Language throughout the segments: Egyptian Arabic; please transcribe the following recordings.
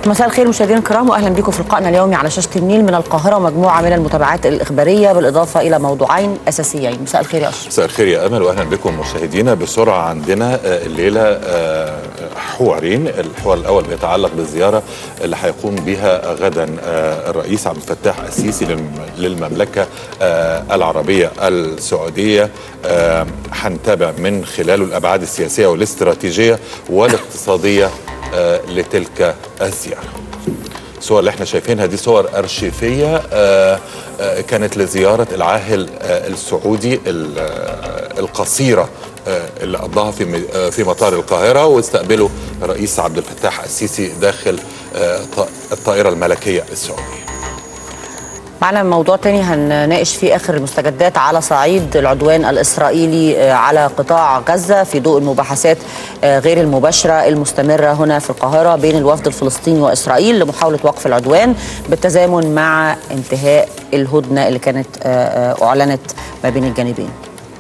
مساء الخير مشاهدينا الكرام واهلا بكم في لقائنا اليومي على شاشه النيل من القاهره ومجموعه من المتابعات الاخباريه بالاضافه الى موضوعين اساسيين مساء الخير يا اشرف مساء الخير يا امل واهلا بكم مشاهدينا بسرعه عندنا الليله حوارين الحوار الاول بيتعلق بالزياره اللي هيقوم بها غدا الرئيس عبد الفتاح السيسي للمملكه العربيه السعوديه هنتابع من خلاله الابعاد السياسيه والاستراتيجيه والاقتصاديه لتلك الزياره الصور اللي احنا شايفينها دي صور ارشيفيه كانت لزياره العاهل السعودي القصيره اللي قضاها في في مطار القاهره واستقبله الرئيس عبد الفتاح السيسي داخل الطائره الملكيه السعوديه معنا موضوع تاني هنناقش فيه اخر المستجدات على صعيد العدوان الاسرائيلي على قطاع غزه في ضوء المباحثات غير المباشره المستمره هنا في القاهره بين الوفد الفلسطيني واسرائيل لمحاوله وقف العدوان بالتزامن مع انتهاء الهدنه اللي كانت اعلنت ما بين الجانبين.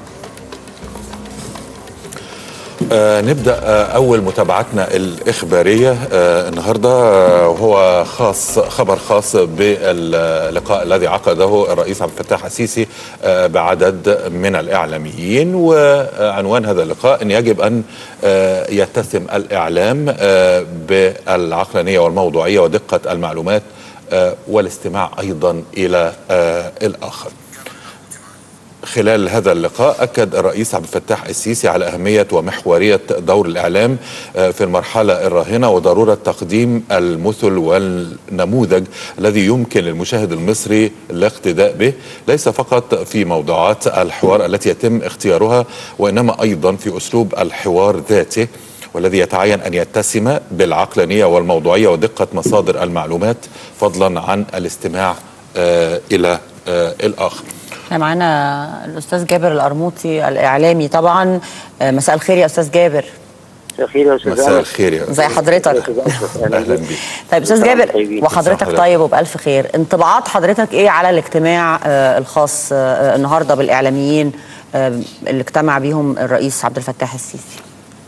آه نبدا آه اول متابعتنا الاخباريه آه النهارده وهو خاص خبر خاص باللقاء الذي عقده الرئيس عبد الفتاح السيسي بعدد من الاعلاميين وعنوان هذا اللقاء ان يجب ان يتسم الاعلام بالعقلانيه والموضوعيه ودقه المعلومات والاستماع ايضا الى الاخر. خلال هذا اللقاء أكد الرئيس عبد الفتاح السيسي على أهمية ومحورية دور الإعلام في المرحلة الراهنة وضرورة تقديم المثل والنموذج الذي يمكن للمشاهد المصري الاقتداء به ليس فقط في موضوعات الحوار التي يتم اختيارها وإنما أيضا في أسلوب الحوار ذاته والذي يتعين أن يتسم بالعقلانية والموضوعية ودقة مصادر المعلومات فضلا عن الاستماع آه إلى آه الآخر احنا معانا الاستاذ جابر القرموطي الاعلامي طبعا مساء الخير يا استاذ جابر مساء الخير يا استاذ مساء الخير يا ازي حضرتك اهلا بيك طيب استاذ جابر وحضرتك طيب وبالف خير انطباعات حضرتك ايه على الاجتماع آه الخاص آه النهارده بالاعلاميين آه اللي اجتمع بيهم الرئيس عبد الفتاح السيسي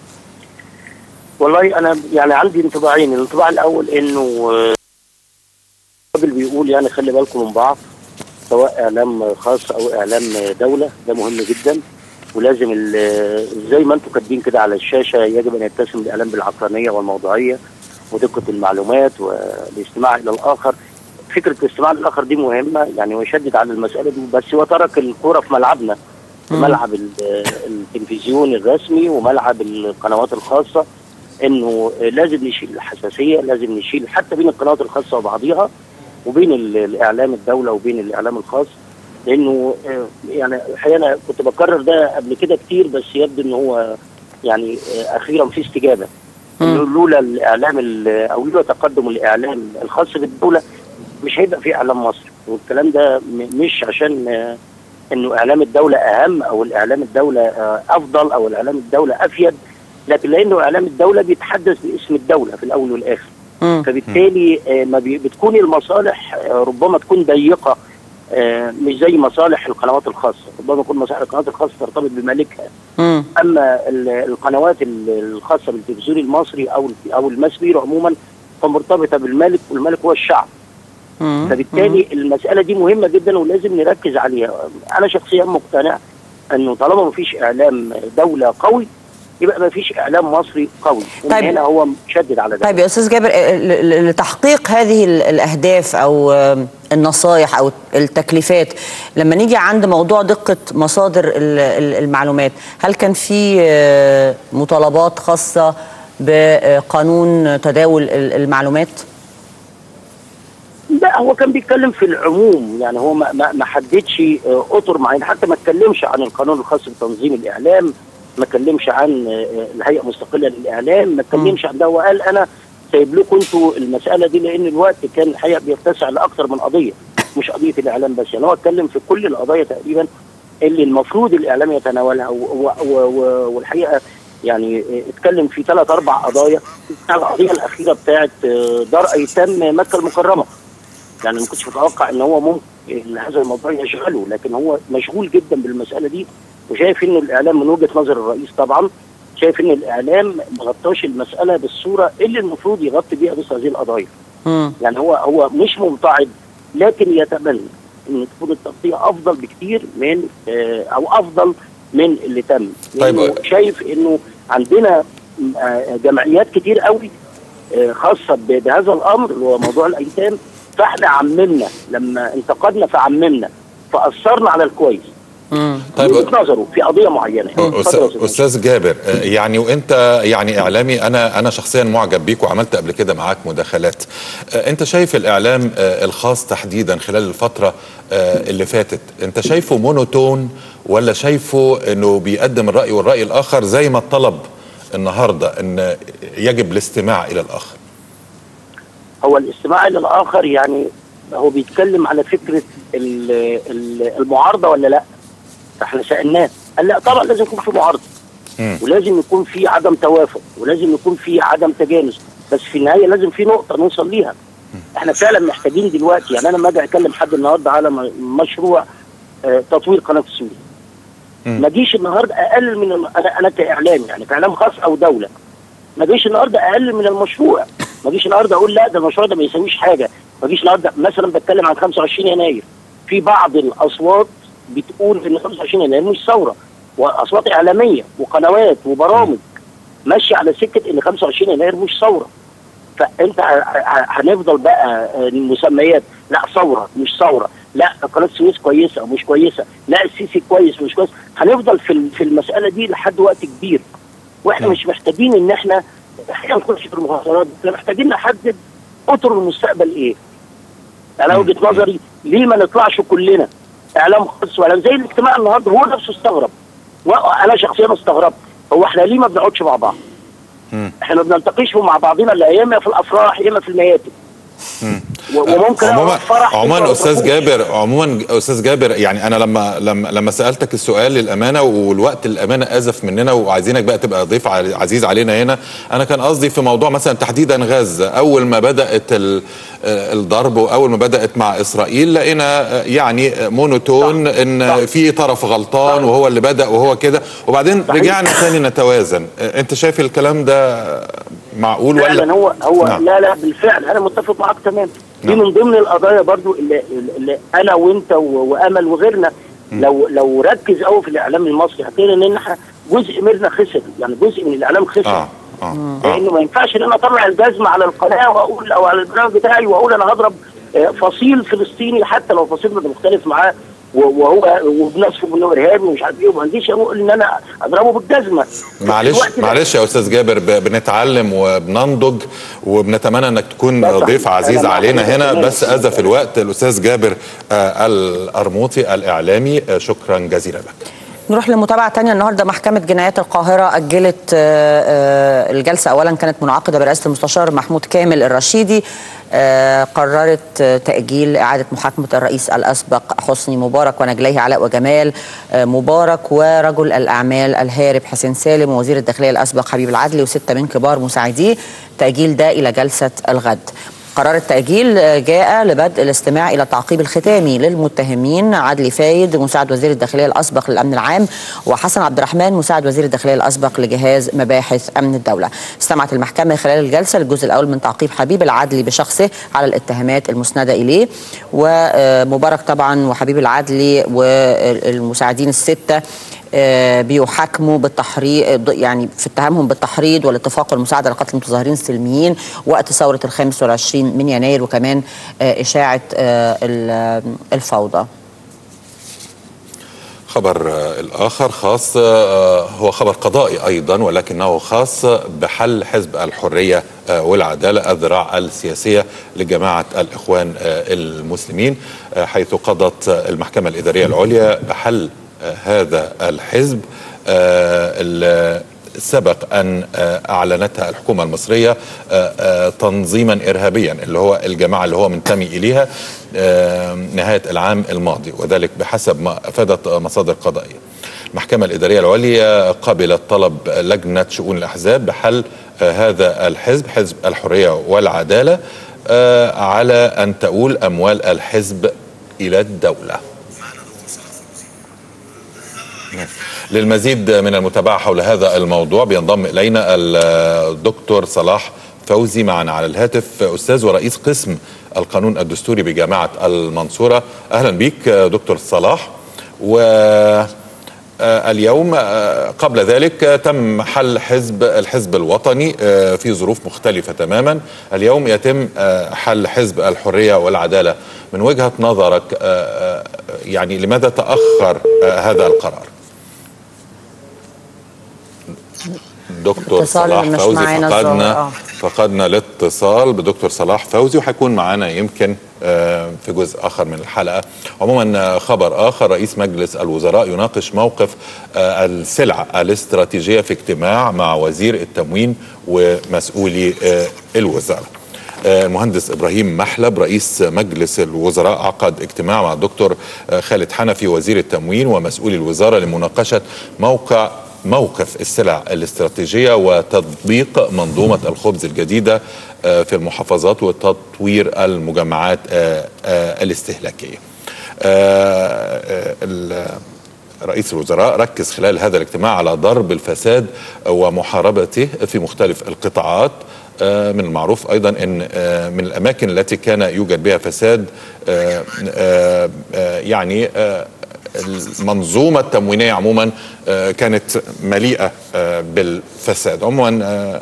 والله انا يعني عندي انطباعين الانطباع الاول انه الراجل بيقول يعني خلي بالكم من بعض سواء اعلام خاص او اعلام دوله ده مهم جدا ولازم زي ما انتم كاتبين كده على الشاشه يجب ان يتسم الاعلام بالعقلانيه والموضوعيه ودقه المعلومات والاستماع الى الاخر فكره الاستماع للاخر دي مهمه يعني ويشدد على المساله دي بس هو ترك الكوره في ملعبنا في ملعب التلفزيون الرسمي وملعب القنوات الخاصه انه لازم نشيل الحساسيه لازم نشيل حتى بين القنوات الخاصه وبعضيها وبين الاعلام الدوله وبين الاعلام الخاص لانه يعني الحقيقه انا كنت بكرر ده قبل كده كتير بس يبدو ان هو يعني اخيرا في استجابه لولا الاعلام او لولا تقدم الاعلام الخاص بالدوله مش هيبقى في اعلام مصري والكلام ده مش عشان انه اعلام الدوله اهم او الاعلام الدوله افضل او الاعلام الدوله افيد لكن لانه اعلام الدوله بيتحدث باسم الدوله في الاول والاخر فبالتالي ما بتكون المصالح ربما تكون ضيقه مش زي مصالح القنوات الخاصه ربما تكون مصالح القنوات الخاصه ترتبط بمالكها اما القنوات الخاصه بالتلفزيون المصري او او المسبير عموما فمرتبطه بالمالك والمالك هو الشعب فبالتالي المساله دي مهمه جدا ولازم نركز عليها انا شخصيا مقتنع انه طالما ما فيش اعلام دوله قوي يبقى ما فيش اعلام مصري قوي طيب هنا هو مشدد على ده طيب يا استاذ جابر لتحقيق هذه الاهداف او النصائح او التكليفات لما نيجي عند موضوع دقه مصادر المعلومات هل كان في مطالبات خاصه بقانون تداول المعلومات لا هو كان بيتكلم في العموم يعني هو ما ما حددش اطر معين حتى ما اتكلمش عن القانون الخاص بتنظيم الاعلام ما اتكلمش عن الهيئه مستقله للاعلام ما اتكلمش عن ده وقال انا سايب لكم انتوا المساله دي لان الوقت كان الحقيقه بيتسع لاكثر من قضيه مش قضيه الاعلام بس يعني هو اتكلم في كل القضايا تقريبا اللي المفروض الاعلام يتناولها والحقيقه يعني اتكلم في ثلاث اربع قضايا القضيه الاخيره بتاعت دار ايتام مكه المكرمه يعني ما كنتش متوقع ان هو ممكن هذا الموضوع يشغله لكن هو مشغول جدا بالمساله دي وشايف انه الاعلام من وجهه نظر الرئيس طبعا شايف ان الاعلام ما غطاش المساله بالصوره اللي المفروض يغطي بيها مثل هذه القضايا يعني هو هو مش ممتعض لكن يتمنى ان تكون التغطيه افضل بكتير من آه، او افضل من اللي تم طيب. لأنه شايف انه عندنا آه، جمعيات كتير قوي آه، خاصه ب- بهذا الامر اللي هو موضوع الايتام فاحنا عممنا لما انتقدنا فعممنا فاثرنا على الكويس مم. طيب. طيب وجهه نظره في قضيه معينه اتفضل يا أستاذ- أستاذ استاذ جابر آه، يعني وانت يعني اعلامي انا انا شخصيا معجب بيك وعملت قبل كده معاك مداخلات آه، انت شايف الاعلام آه، الخاص تحديدا خلال الفتره آه، اللي فاتت انت شايفه مونوتون ولا شايفه انه بيقدم الراي والراي الاخر زي ما طلب النهارده ان يجب الاستماع الى الاخر هو الاستماع للاخر يعني هو بيتكلم على فكره ال- ال- المعارضه ولا لا فاحنا سالناه قال لا طبعا لازم يكون في معارضه مم. ولازم يكون في عدم توافق ولازم يكون في عدم تجانس بس في النهايه لازم في نقطه نوصل ليها احنا فعلا محتاجين دلوقتي يعني انا لما اجي اكلم حد النهارده على م- مشروع آه، تطوير قناه السويس مم. ما اجيش النهارده اقل من الم- انا انا كاعلام يعني كاعلام خاص او دوله ما اجيش النهارده اقل من المشروع ما اجيش النهارده اقول لا ده المشروع ده ما يساويش حاجه ما اجيش النهارده مثلا بتكلم عن 25 يناير في بعض الاصوات بتقول ان 25 يناير مش ثوره واصوات اعلاميه وقنوات وبرامج ماشيه على سكه ان 25 يناير مش ثوره فانت ه- ه- هنفضل بقى المسميات لا ثوره مش ثوره لا قناه السويس كويسه ومش كويسه لا السيسي كويس ومش كويس هنفضل في ال- في المساله دي لحد وقت كبير واحنا نعم. مش محتاجين ان احنا احنا نخش في المخاطرات احنا محتاجين نحدد اطر المستقبل ايه انا مم. وجهه نظري ليه ما نطلعش كلنا اعلام خاص واعلام زي الاجتماع النهارده هو نفسه استغرب وانا شخصيا استغربت هو احنا ليه ما بنقعدش مع بعض مم. احنا ما بنلتقيش مع بعضنا الا يا اما في الافراح يا اما في المياتم مم. و- وممكن عموما أقعد فرح عموما أنت ما استاذ تروحوش. جابر عموما استاذ جابر يعني انا لما لما لما سالتك السؤال للامانه والوقت الامانه ازف مننا وعايزينك بقى تبقى ضيف ع- عزيز علينا هنا انا كان قصدي في موضوع مثلا تحديدا غزه اول ما بدات ال- آه، الضرب واول ما بدات مع اسرائيل لقينا آه، يعني مونوتون صح. ان صح. في طرف غلطان صح. وهو اللي بدا وهو كده وبعدين صحيح. رجعنا تاني نتوازن آه، انت شايف الكلام ده معقول فعلا ولا هو هو نعم. لا لا بالفعل انا متفق معاك تمام دي نعم. من ضمن القضايا برضو اللي, اللي انا وانت و- وامل وغيرنا لو لو ركز قوي في الاعلام المصري هتلاقي ان احنا جزء مننا خسر يعني جزء من الاعلام خسر اه اه, آه. لانه ما ينفعش ان انا اطلع الجزمه على القناه واقول او على البرنامج بتاعي واقول انا هضرب آه، فصيل فلسطيني حتى لو فصيل ده مختلف معاه و- وهو وبنصفه انه ارهابي ومش عارف ايه وما عنديش اقول ان انا اضربه بالجزمه في معلش الوقت ده- معلش يا استاذ جابر ب- بنتعلم وبننضج وبنتمنى انك تكون لا صحيح. ضيف عزيز أنا معاك. علينا هنا تمام. بس اذى في الوقت الاستاذ جابر آه، الارموطي الاعلامي آه، شكرا جزيلا لك نروح لمتابعة تانية النهاردة محكمة جنايات القاهرة أجلت آه، آه، الجلسة أولا كانت منعقدة برئاسة المستشار محمود كامل الرشيدي آه، قررت آه، تأجيل إعادة محاكمة الرئيس الأسبق حسني مبارك ونجليه علاء وجمال آه، مبارك ورجل الأعمال الهارب حسين سالم ووزير الداخلية الأسبق حبيب العدلي وستة من كبار مساعديه تأجيل ده إلى جلسة الغد قرار التأجيل جاء لبدء الاستماع إلى التعقيب الختامي للمتهمين عدلي فايد مساعد وزير الداخلية الأسبق للأمن العام وحسن عبد الرحمن مساعد وزير الداخلية الأسبق لجهاز مباحث أمن الدولة استمعت المحكمة خلال الجلسة للجزء الأول من تعقيب حبيب العدلي بشخصه على الاتهامات المسندة إليه ومبارك طبعا وحبيب العدلي والمساعدين الستة آه، بيحاكموا بالتحريض يعني في اتهامهم بالتحريض والاتفاق والمساعده لقتل المتظاهرين السلميين وقت ثوره الخامس والعشرين من يناير وكمان آه، اشاعه آه، ال- الفوضى. خبر آه، الآخر خاص آه، هو خبر قضائي أيضا ولكنه خاص بحل حزب الحرية آه، والعدالة الذراع السياسية لجماعة الإخوان آه، المسلمين آه، حيث قضت آه، المحكمة الإدارية العليا بحل آه، هذا الحزب آه، ال- سبق أن آه، أعلنتها الحكومة المصرية آه، آه، تنظيما إرهابيا اللي هو الجماعة اللي هو منتمي إليها آه، نهاية العام الماضي وذلك بحسب ما أفادت مصادر قضائية المحكمة الإدارية العليا قبلت طلب لجنة شؤون الأحزاب بحل آه، هذا الحزب حزب الحرية والعدالة آه، على أن تؤول أموال الحزب إلى الدولة للمزيد من المتابعة حول هذا الموضوع بينضم إلينا الدكتور صلاح فوزي معنا على الهاتف أستاذ ورئيس قسم القانون الدستوري بجامعة المنصورة أهلا بك دكتور صلاح و اليوم قبل ذلك تم حل حزب الحزب الوطني في ظروف مختلفة تماما اليوم يتم حل حزب الحرية والعدالة من وجهة نظرك يعني لماذا تأخر هذا القرار دكتور صلاح فوزي فقدنا فقدنا الاتصال بدكتور صلاح فوزي وهيكون معانا يمكن في جزء اخر من الحلقه عموما خبر اخر رئيس مجلس الوزراء يناقش موقف السلع الاستراتيجيه في اجتماع مع وزير التموين ومسؤولي الوزاره المهندس ابراهيم محلب رئيس مجلس الوزراء عقد اجتماع مع الدكتور خالد حنفي وزير التموين ومسؤولي الوزاره لمناقشه موقع موقف السلع الاستراتيجية وتطبيق منظومة الخبز الجديدة في المحافظات وتطوير المجمعات الاستهلاكية رئيس الوزراء ركز خلال هذا الاجتماع على ضرب الفساد ومحاربته في مختلف القطاعات من المعروف ايضا ان من الاماكن التي كان يوجد بها فساد يعني المنظومة التموينية عموما كانت مليئة بالفساد عموما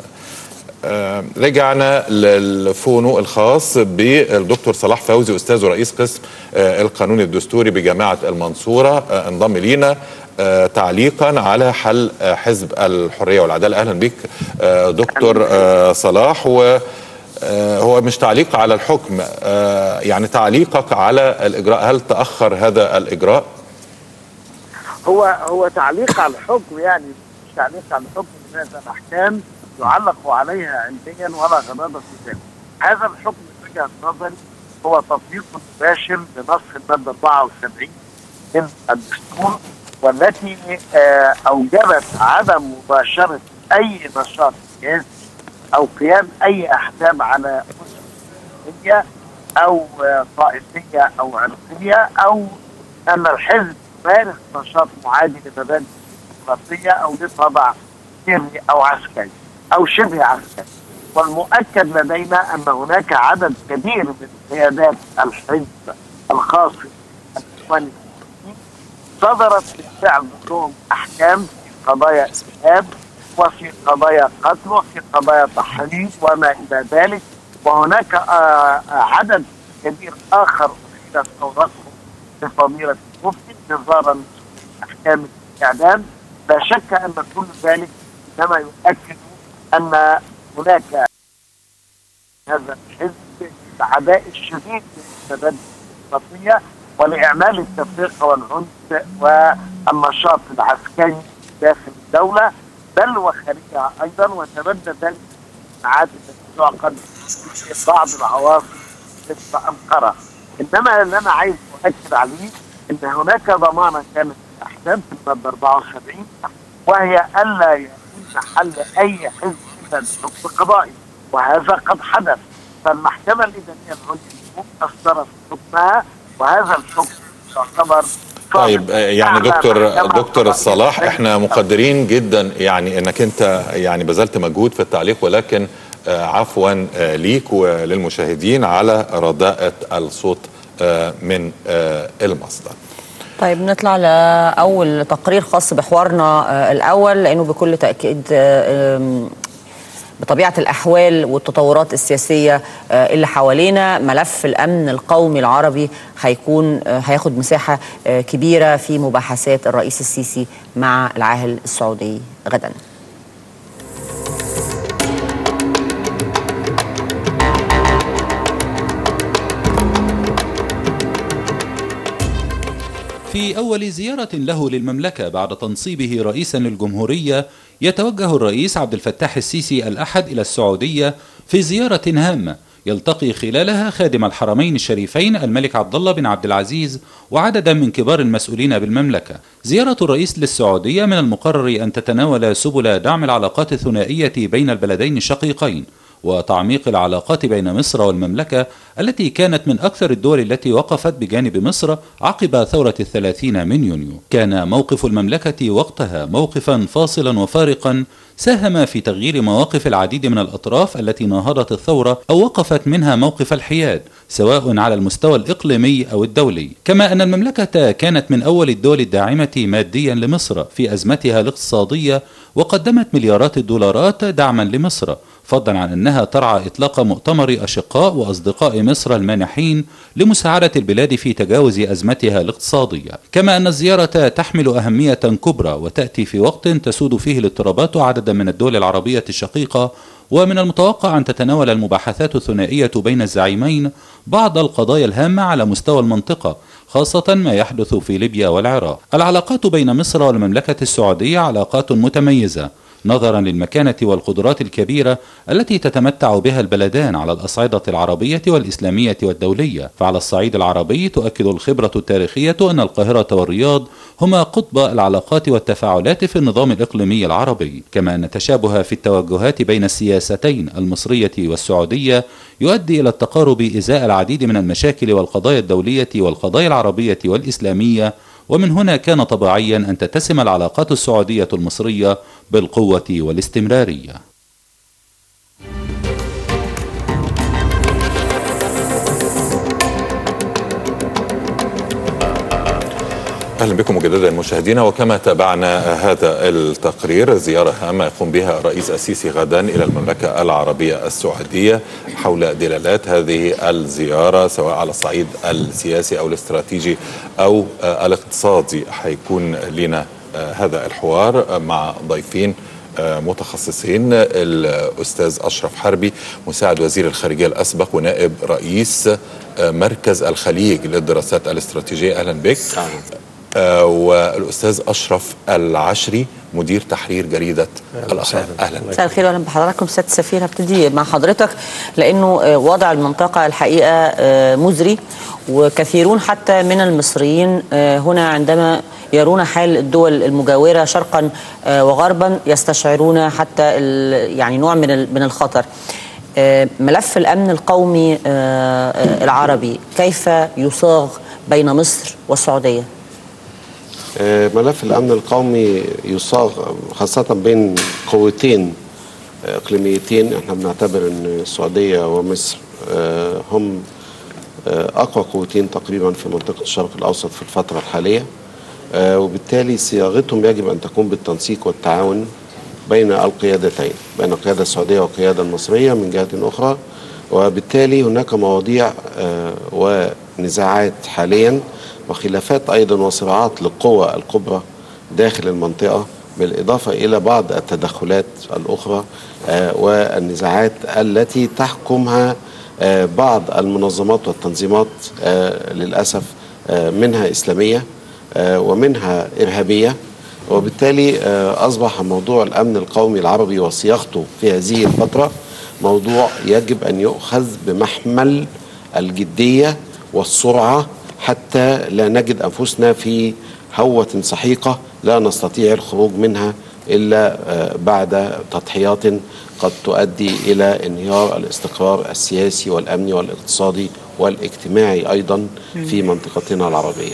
رجعنا للفونو الخاص بالدكتور صلاح فوزي استاذ ورئيس قسم القانون الدستوري بجامعه المنصوره انضم لينا تعليقا على حل حزب الحريه والعداله اهلا بك دكتور صلاح و هو مش تعليق على الحكم يعني تعليقك على الاجراء هل تاخر هذا الاجراء هو هو تعليق على الحكم يعني مش تعليق على الحكم من هذا الاحكام يعلق عليها علميا ولا غضاضه في ذلك. هذا الحكم من وجهه نظري هو تطبيق مباشر لنص الماده 74 من الدستور والتي آه اوجبت عدم مباشره اي نشاط سياسي او قيام اي احزاب على اسس او آه طائفيه او عرقيه او ان الحزب يمارس نشاط معادي لمبادئ الديمقراطيه او لطبع سري او عسكري او شبه عسكري والمؤكد لدينا ان هناك عدد كبير من قيادات الحزب الخاص بالاخوان صدرت بالفعل ضدهم احكام في قضايا ارهاب وفي قضايا قتل وفي قضايا تحريض وما الى ذلك وهناك آه عدد كبير اخر احيلت اوراقهم لفضيله المفتي انتظارا احكام الاعدام لا شك ان كل ذلك انما يؤكد ان هناك هذا الحزب العداء الشديد للمبادئ الديمقراطيه ولاعمال التفرقه والعنف والنشاط العسكري داخل الدوله بل وخارجها ايضا وتبدى ذلك العادة التي تعقد في بعض العواصم مثل انقره انما اللي انا عايز اؤكد عليه ان هناك ضمانه كانت الاحزاب في الماده 74 وهي الا يتم حل اي حزب الا بحكم قضائي وهذا قد حدث فالمحكمه الاداريه العليا اصدرت حكمها وهذا الحكم يعتبر طيب يعني دكتور دكتور الصلاح احنا مقدرين جدا يعني انك انت يعني بذلت مجهود في التعليق ولكن عفوا ليك وللمشاهدين على رداءة الصوت من المصدر طيب نطلع لأول تقرير خاص بحوارنا الأول لأنه بكل تأكيد بطبيعة الأحوال والتطورات السياسية اللي حوالينا ملف الأمن القومي العربي هيكون هياخد مساحة كبيرة في مباحثات الرئيس السيسي مع العاهل السعودي غدا في أول زيارة له للمملكة بعد تنصيبه رئيسا للجمهورية يتوجه الرئيس عبد الفتاح السيسي الأحد إلى السعودية في زيارة هامة يلتقي خلالها خادم الحرمين الشريفين الملك عبد الله بن عبد العزيز وعددا من كبار المسؤولين بالمملكة. زيارة الرئيس للسعودية من المقرر أن تتناول سبل دعم العلاقات الثنائية بين البلدين الشقيقين وتعميق العلاقات بين مصر والمملكة التي كانت من أكثر الدول التي وقفت بجانب مصر عقب ثورة الثلاثين من يونيو كان موقف المملكة وقتها موقفا فاصلا وفارقا ساهم في تغيير مواقف العديد من الأطراف التي ناهضت الثورة أو وقفت منها موقف الحياد سواء على المستوى الإقليمي أو الدولي كما أن المملكة كانت من أول الدول الداعمة ماديا لمصر في أزمتها الاقتصادية وقدمت مليارات الدولارات دعما لمصر فضلا عن أنها ترعى إطلاق مؤتمر أشقاء وأصدقاء مصر المانحين لمساعدة البلاد في تجاوز أزمتها الاقتصادية كما أن الزيارة تحمل أهمية كبرى وتأتي في وقت تسود فيه الاضطرابات عددا من الدول العربية الشقيقة ومن المتوقع أن تتناول المباحثات الثنائية بين الزعيمين بعض القضايا الهامة على مستوى المنطقة خاصة ما يحدث في ليبيا والعراق العلاقات بين مصر والمملكة السعودية علاقات متميزة نظرا للمكانة والقدرات الكبيرة التي تتمتع بها البلدان على الأصعدة العربية والإسلامية والدولية فعلى الصعيد العربي تؤكد الخبرة التاريخية أن القاهرة والرياض هما قطب العلاقات والتفاعلات في النظام الإقليمي العربي كما أن التشابه في التوجهات بين السياستين المصرية والسعودية يؤدي إلى التقارب إزاء العديد من المشاكل والقضايا الدولية والقضايا العربية والإسلامية ومن هنا كان طبيعيا أن تتسم العلاقات السعودية المصرية بالقوة والاستمرارية اهلا بكم مجددا مشاهدينا وكما تابعنا هذا التقرير زياره هامه يقوم بها الرئيس السيسي غدا الى المملكه العربيه السعوديه حول دلالات هذه الزياره سواء على الصعيد السياسي او الاستراتيجي او الاقتصادي حيكون لنا هذا الحوار مع ضيفين متخصصين الاستاذ اشرف حربي مساعد وزير الخارجيه الاسبق ونائب رئيس مركز الخليج للدراسات الاستراتيجيه اهلا بك آه والاستاذ اشرف العشري مدير تحرير جريده الاخبار اهلا مساء الخير واهلا بحضراتكم سياده السفير هبتدي مع حضرتك لانه وضع المنطقه الحقيقه مزري وكثيرون حتى من المصريين هنا عندما يرون حال الدول المجاوره شرقا وغربا يستشعرون حتى يعني نوع من من الخطر ملف الامن القومي العربي كيف يصاغ بين مصر والسعوديه ملف الامن القومي يصاغ خاصه بين قوتين اقليميتين احنا بنعتبر ان السعوديه ومصر هم اقوى قوتين تقريبا في منطقه الشرق الاوسط في الفتره الحاليه وبالتالي صياغتهم يجب ان تكون بالتنسيق والتعاون بين القيادتين بين القياده السعوديه والقياده المصريه من جهه اخرى وبالتالي هناك مواضيع ونزاعات حاليا وخلافات ايضا وصراعات للقوى الكبرى داخل المنطقه بالاضافه الى بعض التدخلات الاخرى والنزاعات التي تحكمها بعض المنظمات والتنظيمات للاسف منها اسلاميه ومنها ارهابيه وبالتالي اصبح موضوع الامن القومي العربي وصياغته في هذه الفتره موضوع يجب ان يؤخذ بمحمل الجديه والسرعه حتى لا نجد انفسنا في هوه سحيقه لا نستطيع الخروج منها الا بعد تضحيات قد تؤدي الى انهيار الاستقرار السياسي والامني والاقتصادي والاجتماعي ايضا في منطقتنا العربيه.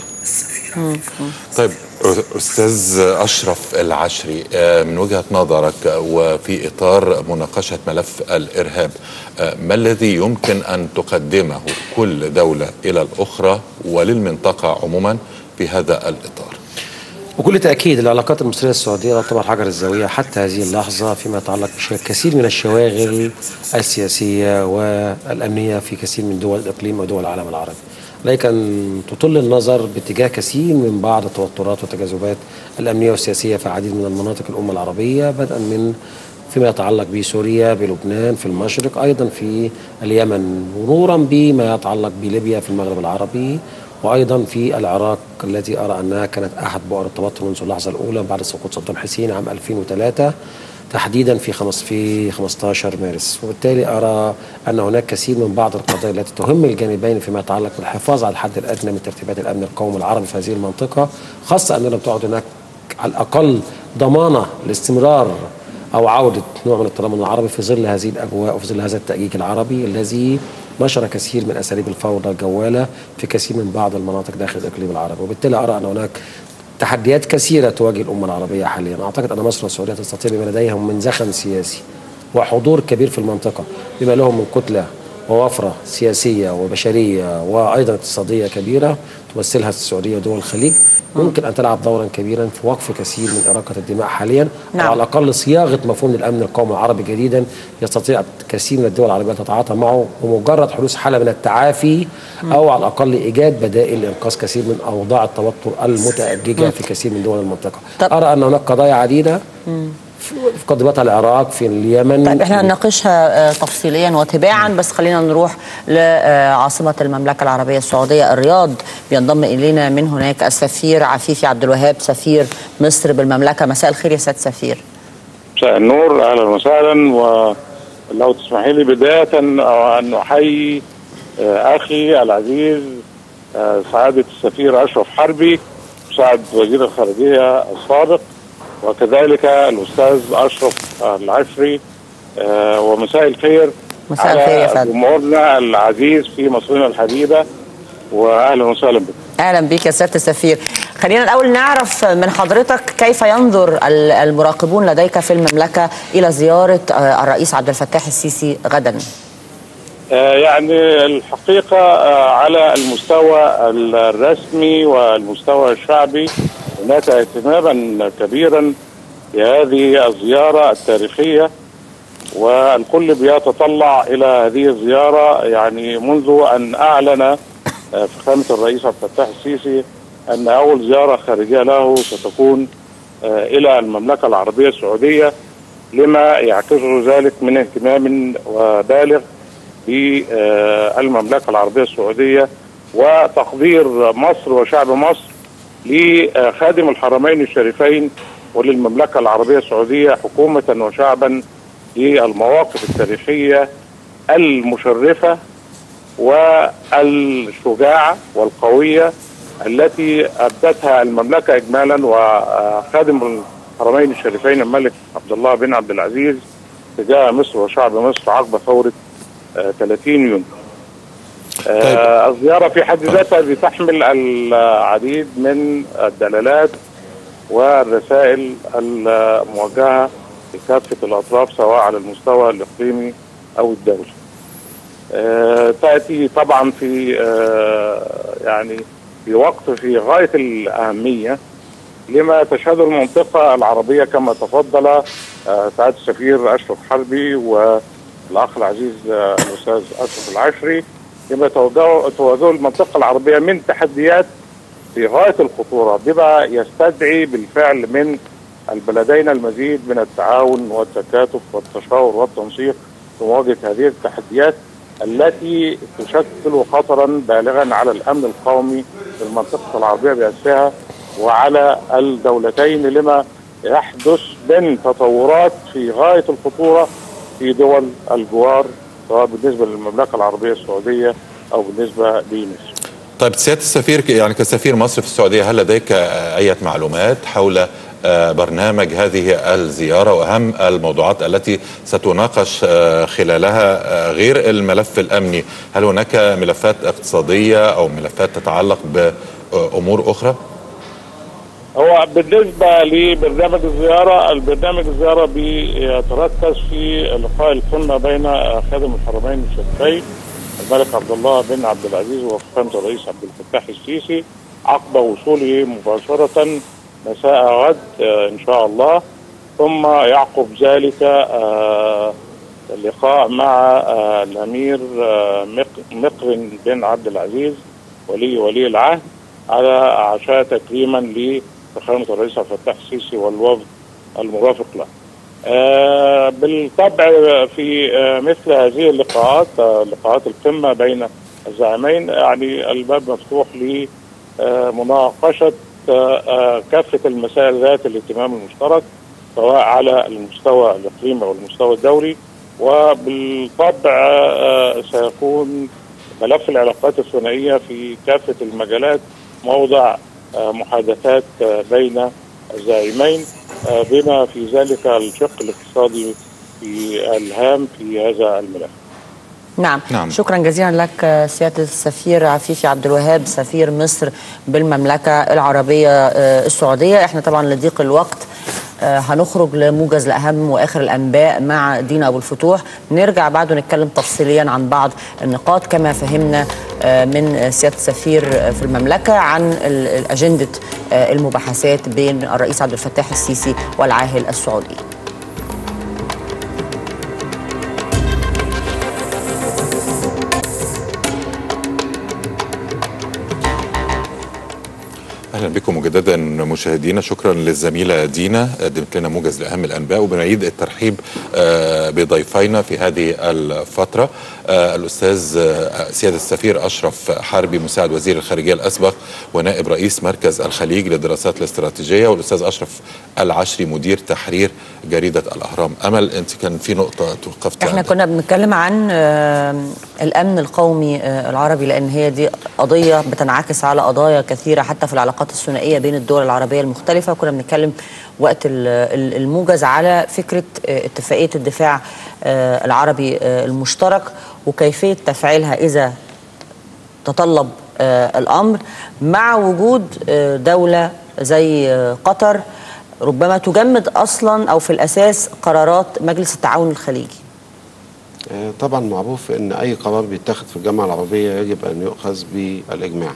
طيب استاذ اشرف العشري من وجهه نظرك وفي اطار مناقشه ملف الارهاب ما الذي يمكن ان تقدمه كل دوله الى الاخرى وللمنطقه عموما في هذا الاطار؟ بكل تأكيد العلاقات المصرية السعودية تعتبر حجر الزاوية حتى هذه اللحظة فيما يتعلق بكثير من الشواغل السياسية والأمنية في كثير من دول الإقليم ودول العالم العربي لكن تطل النظر باتجاه كثير من بعض التوترات والتجاذبات الأمنية والسياسية في عديد من المناطق الأمة العربية بدءا من فيما يتعلق بسوريا بلبنان في المشرق أيضا في اليمن مرورا بما يتعلق بليبيا في المغرب العربي وايضا في العراق التي ارى انها كانت احد بؤر التوتر منذ اللحظه الاولى بعد سقوط صدام حسين عام 2003 تحديدا في خمس في 15 مارس وبالتالي ارى ان هناك كثير من بعض القضايا التي تهم الجانبين فيما يتعلق بالحفاظ على الحد الادنى من ترتيبات الامن القومي العربي في هذه المنطقه خاصه اننا بتعد هناك على الاقل ضمانه لاستمرار او عوده نوع من التضامن العربي في ظل هذه الاجواء وفي ظل هذا التأجيج العربي الذي نشر كثير من اساليب الفوضى الجواله في كثير من بعض المناطق داخل الاقليم العربي وبالتالي ارى ان هناك تحديات كثيره تواجه الامه العربيه حاليا اعتقد ان مصر والسعوديه تستطيع بما لديهم من زخم سياسي وحضور كبير في المنطقه بما لهم من كتله ووفره سياسيه وبشريه وايضا اقتصاديه كبيره تمثلها السعوديه ودول الخليج ممكن ان تلعب دورا كبيرا في وقف كثير من اراقه الدماء حاليا نعم. او على الاقل صياغه مفهوم الامن القومي العربي جديدا يستطيع كثير من الدول العربيه ان تتعاطى معه ومجرد حدوث حاله من التعافي او على الاقل ايجاد بدائل لانقاذ كثير من اوضاع التوتر المتاججه في كثير من دول المنطقه طب- ارى ان هناك قضايا عديده في في قضيبات العراق في اليمن طيب احنا هنناقشها آه، تفصيليا وتباعا بس خلينا نروح لعاصمة المملكة العربية السعودية الرياض بينضم إلينا من هناك السفير عفيفي عبد الوهاب سفير مصر بالمملكة مساء الخير يا سيادة السفير مساء النور اهلا وسهلا ولو تسمحي لي بدايه ان احيي آه، اخي العزيز آه، سعاده السفير اشرف حربي مساعد وزير الخارجيه السابق وكذلك الاستاذ اشرف العشري آه، ومساء الخير مساء الخير يا على فندم. جمهورنا العزيز في مصرنا الحبيبه واهلا وسهلا بكم أهلا بك يا سيادة السفير خلينا الأول نعرف من حضرتك كيف ينظر ال- المراقبون لديك في المملكة إلى زيارة آه، الرئيس عبد الفتاح السيسي غدا آه، يعني الحقيقة آه، على المستوى الرسمي والمستوى الشعبي هناك اهتماما كبيرا بهذه الزيارة التاريخية والكل بيتطلع إلى هذه الزيارة يعني منذ أن أعلن آه، فخامة الرئيس عبد الفتاح السيسي أن أول زيارة خارجية له ستكون آه، إلى المملكة العربية السعودية لما يعكسه ذلك من اهتمام وبالغ بالمملكة العربية السعودية وتقدير مصر وشعب مصر لخادم الحرمين الشريفين وللمملكة العربية السعودية حكومة وشعبا للمواقف التاريخية المشرفة والشجاعة والقوية التي أبدتها المملكة إجمالا وخادم الحرمين الشريفين الملك عبد الله بن عبد العزيز تجاه مصر وشعب مصر عقب ثورة آه، 30 يونيو آه، الزيارة في حد ذاتها بتحمل العديد من الدلالات والرسائل الموجهة لكافة الأطراف سواء على المستوى الإقليمي أو الدولي آه، تأتي طبعا في آه، يعني في وقت في غاية الأهمية لما تشهده المنطقة العربية كما تفضل آه، سعادة السفير أشرف حربي والأخ العزيز آه، الأستاذ أشرف العشري لما تواجهه تواجهه المنطقة العربية من تحديات في غاية الخطورة بما يستدعي بالفعل من البلدين المزيد من التعاون والتكاتف والتشاور والتنسيق في مواجهة هذه التحديات التي تشكل خطرا بالغا على الأمن القومي في المنطقة العربية بأسرها وعلى الدولتين لما يحدث من تطورات في غاية الخطورة في دول الجوار سواء بالنسبة للمملكة العربية السعودية أو بالنسبة لمصر طيب سياده السفير ك- يعني كسفير مصر في السعوديه هل لديك آه، اي معلومات حول آه، برنامج هذه الزياره واهم الموضوعات التي ستناقش آه، خلالها آه، غير الملف الامني هل هناك ملفات اقتصاديه او ملفات تتعلق بامور اخرى هو بالنسبة لبرنامج الزيارة البرنامج الزيارة بيتركز في لقاء القمة بين خادم الحرمين الشريفين الملك عبد الله بن عبد العزيز وفخامة الرئيس عبد الفتاح السيسي عقب وصوله مباشرة مساء غد آه، إن شاء الله ثم يعقب ذلك آه، اللقاء مع آه، الأمير آه، مق- مقرن بن عبد العزيز ولي ولي العهد على عشاء تكريما لفخامة الرئيس عبد الفتاح السيسي والوفد المرافق له. آه، بالطبع في آه، مثل هذه اللقاءات آه، لقاءات القمة بين الزعيمين يعني الباب مفتوح لمناقشة كافة المسائل ذات الاهتمام المشترك سواء على المستوى الإقليمي أو المستوى الدولي وبالطبع آه، سيكون ملف العلاقات الثنائية في كافة المجالات موضع آه، محادثات آه، بين الزعيمين آه، بما في ذلك الشق الاقتصادي في الهام في هذا الملف نعم. نعم. شكرا جزيلا لك آه، سياده السفير عفيفي عبد الوهاب سفير مصر بالمملكه العربيه آه، السعوديه احنا طبعا لضيق الوقت آه، هنخرج لموجز لاهم واخر الانباء مع دينا ابو الفتوح نرجع بعده نتكلم تفصيليا عن بعض النقاط كما فهمنا آه، من سياده السفير آه، في المملكه عن ال- ال- اجنده آه، المباحثات بين الرئيس عبد الفتاح السيسي والعاهل السعودي اهلا بكم مجددا مشاهدينا شكرا للزميله دينا قدمت لنا موجز لاهم الانباء وبنعيد الترحيب آه، بضيفينا في هذه الفتره آه، الاستاذ آه، سياده السفير اشرف حربي مساعد وزير الخارجيه الاسبق ونائب رئيس مركز الخليج للدراسات الاستراتيجيه والاستاذ اشرف العشري مدير تحرير جريده الاهرام امل انت كان في نقطه توقفت احنا عندها. كنا بنتكلم عن آه، الامن القومي آه، العربي لان هي دي قضيه بتنعكس على قضايا كثيره حتى في العلاقات الثنائيه بين الدول العربيه المختلفه كنا بنتكلم وقت ال- ال- الموجز على فكره آه، اتفاقيه الدفاع آه، العربي آه، المشترك وكيفيه تفعيلها اذا تطلب آه، الامر مع وجود آه، دوله زي آه، قطر ربما تجمد اصلا او في الاساس قرارات مجلس التعاون الخليجي آه، طبعا معروف ان اي قرار بيتخذ في الجامعه العربيه يجب ان يؤخذ بالاجماع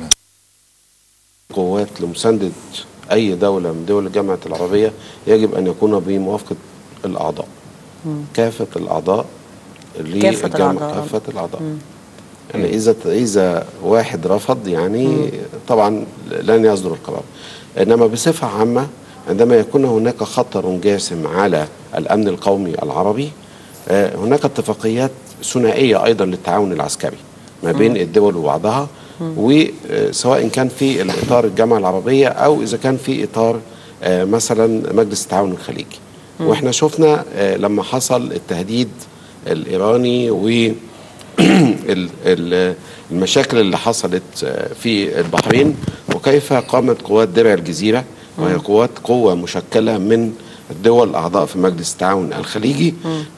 قوات لمسانده اي دوله من دول الجامعه العربيه يجب ان يكون بموافقه الاعضاء كافه الاعضاء كافة للجامعة- الأعضاء. كافه الاعضاء يعني اذا اذا واحد رفض يعني طبعا لن يصدر القرار انما بصفه عامه عندما يكون هناك خطر جاسم على الامن القومي العربي آه، هناك اتفاقيات ثنائيه ايضا للتعاون العسكري ما بين الدول وبعضها وسواء كان في الاطار الجامعه العربيه او اذا كان في اطار آه، مثلا مجلس التعاون الخليجي واحنا شفنا آه، لما حصل التهديد الايراني و ال- ال- المشاكل اللي حصلت آه، في البحرين وكيف قامت قوات درع الجزيرة وهي قوات قوة مشكلة من الدول الأعضاء في مجلس التعاون الخليجي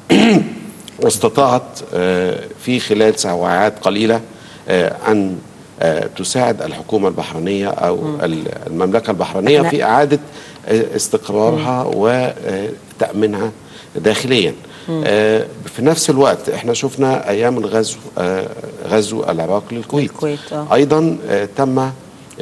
واستطاعت آه، في خلال ساعات قليلة آه، أن آه، تساعد الحكومة البحرينية أو ال- المملكة البحرينية إحنا- في إعادة آه، استقرارها وتأمينها داخليا آه، في نفس الوقت احنا شفنا ايام الغزو آه، غزو العراق للكويت الكويت، آه. ايضا آه، تم آه،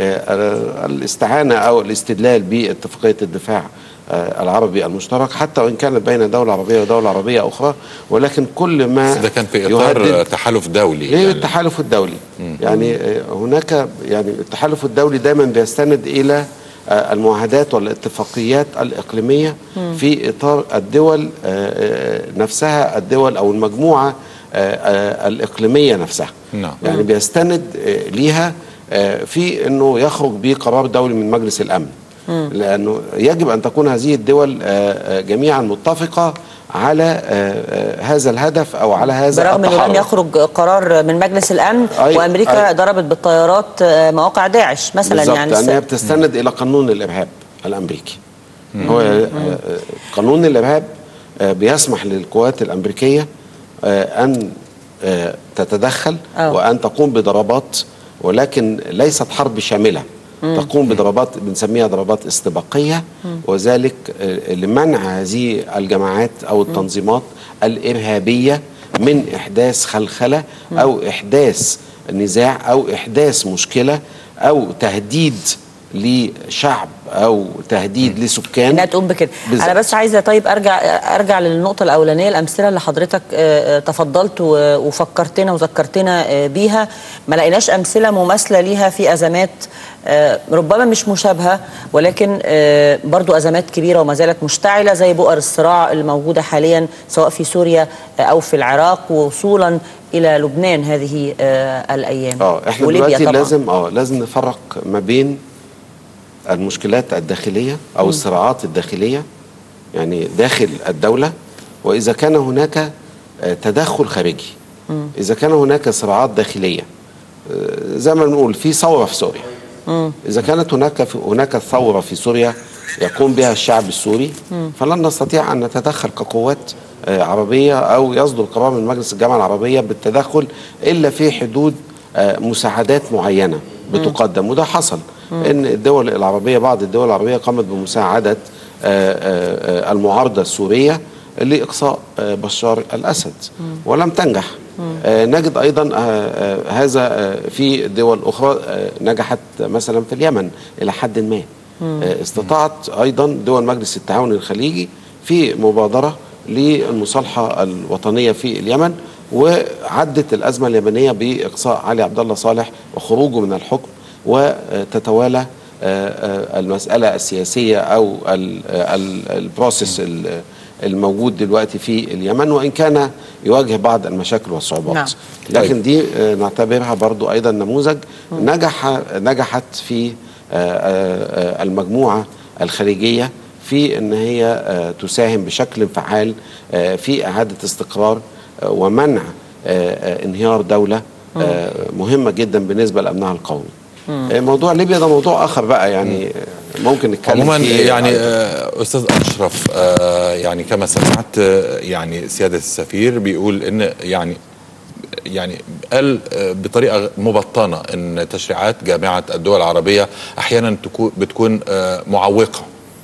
آه، الاستعانه او الاستدلال باتفاقيه الدفاع آه، العربي المشترك حتى وان كانت بين دوله عربيه ودوله عربيه اخرى ولكن كل ما بس ده كان في اطار يهدد تحالف دولي ليه يعني. التحالف الدولي يعني آه، هناك يعني التحالف الدولي دايما بيستند الى آه، المعاهدات والاتفاقيات الإقليمية في إطار الدول آه، آه، نفسها الدول أو المجموعة آه، آه، الإقليمية نفسها نعم. يعني بيستند آه، ليها آه، في أنه يخرج بقرار دولي من مجلس الأمن لأنه يجب أن تكون هذه الدول آه، آه، جميعا متفقة على آه، آه، هذا الهدف أو على هذا برغم انه لم التحرك. يخرج قرار من مجلس الامن أي- وامريكا أي. ضربت بالطيارات آه، مواقع داعش مثلا بالظبط يعني لان هي الس- بتستند الى قانون الارهاب الامريكي هو آه، آه، قانون الارهاب آه، بيسمح للقوات الامريكيه آه، ان آه، تتدخل أوه. وان تقوم بضربات ولكن ليست حرب شامله تقوم بضربات بنسميها ضربات استباقيه وذلك آه، لمنع هذه الجماعات او التنظيمات الارهابيه من احداث خلخله او احداث نزاع او احداث مشكله او تهديد لشعب او تهديد لسكان انها تقوم بكده بالظبط. انا بس عايزه طيب ارجع ارجع للنقطه الاولانيه الامثله اللي حضرتك آه، آه، تفضلت و- وفكرتنا وذكرتنا آه، بيها ما لقيناش امثله مماثله ليها في ازمات آه، ربما مش مشابهه ولكن آه، برضو ازمات كبيره وما زالت مشتعله زي بؤر الصراع اللي موجوده حاليا سواء في سوريا آه، او في العراق وصولا الى لبنان هذه آه، الايام اه احنا وليبيا دلوقتي طبعا لازم اه لازم نفرق ما بين المشكلات الداخليه او الصراعات الداخليه يعني داخل الدوله واذا كان هناك آه، تدخل خارجي اذا كان هناك صراعات داخليه آه، زي ما بنقول في ثوره في سوريا اذا كانت هناك في هناك ثوره في سوريا يقوم بها الشعب السوري فلن نستطيع ان نتدخل كقوات آه، عربيه او يصدر قرار من مجلس الجامعه العربيه بالتدخل الا في حدود آه، مساعدات معينه بتقدم وده حصل ان الدول العربيه بعض الدول العربيه قامت بمساعده آه، آه، آه، المعارضه السوريه لاقصاء آه، بشار الاسد ولم تنجح آه، نجد ايضا آه، آه، هذا آه، في دول اخرى آه، نجحت مثلا في اليمن الى حد ما آه، استطاعت ايضا دول مجلس التعاون الخليجي في مبادره للمصالحه الوطنيه في اليمن وعدت الازمه اليمنيه باقصاء علي عبد الله صالح وخروجه من الحكم وتتوالى آه، آه، المساله السياسيه او ال- ال- البروسيس ال- الموجود دلوقتي في اليمن وان كان يواجه بعض المشاكل والصعوبات نعم. لكن دي آه، نعتبرها برضو ايضا نموذج نجح نجحت في آه، آه، آه، المجموعه الخارجيه في ان هي آه، تساهم بشكل فعال آه، في اعاده استقرار آه، ومنع آه، آه، انهيار دوله آه، مهمه جدا بالنسبه لامنها القومي آه، موضوع ليبيا ده موضوع اخر بقى يعني آه، ممكن نتكلم عموما فيه يعني أيضاً. آه، استاذ اشرف آه، يعني كما سمعت آه، يعني سياده السفير بيقول ان يعني يعني قال آه، بطريقه مبطنه ان تشريعات جامعه الدول العربيه احيانا تكون بتكون آه، معوقه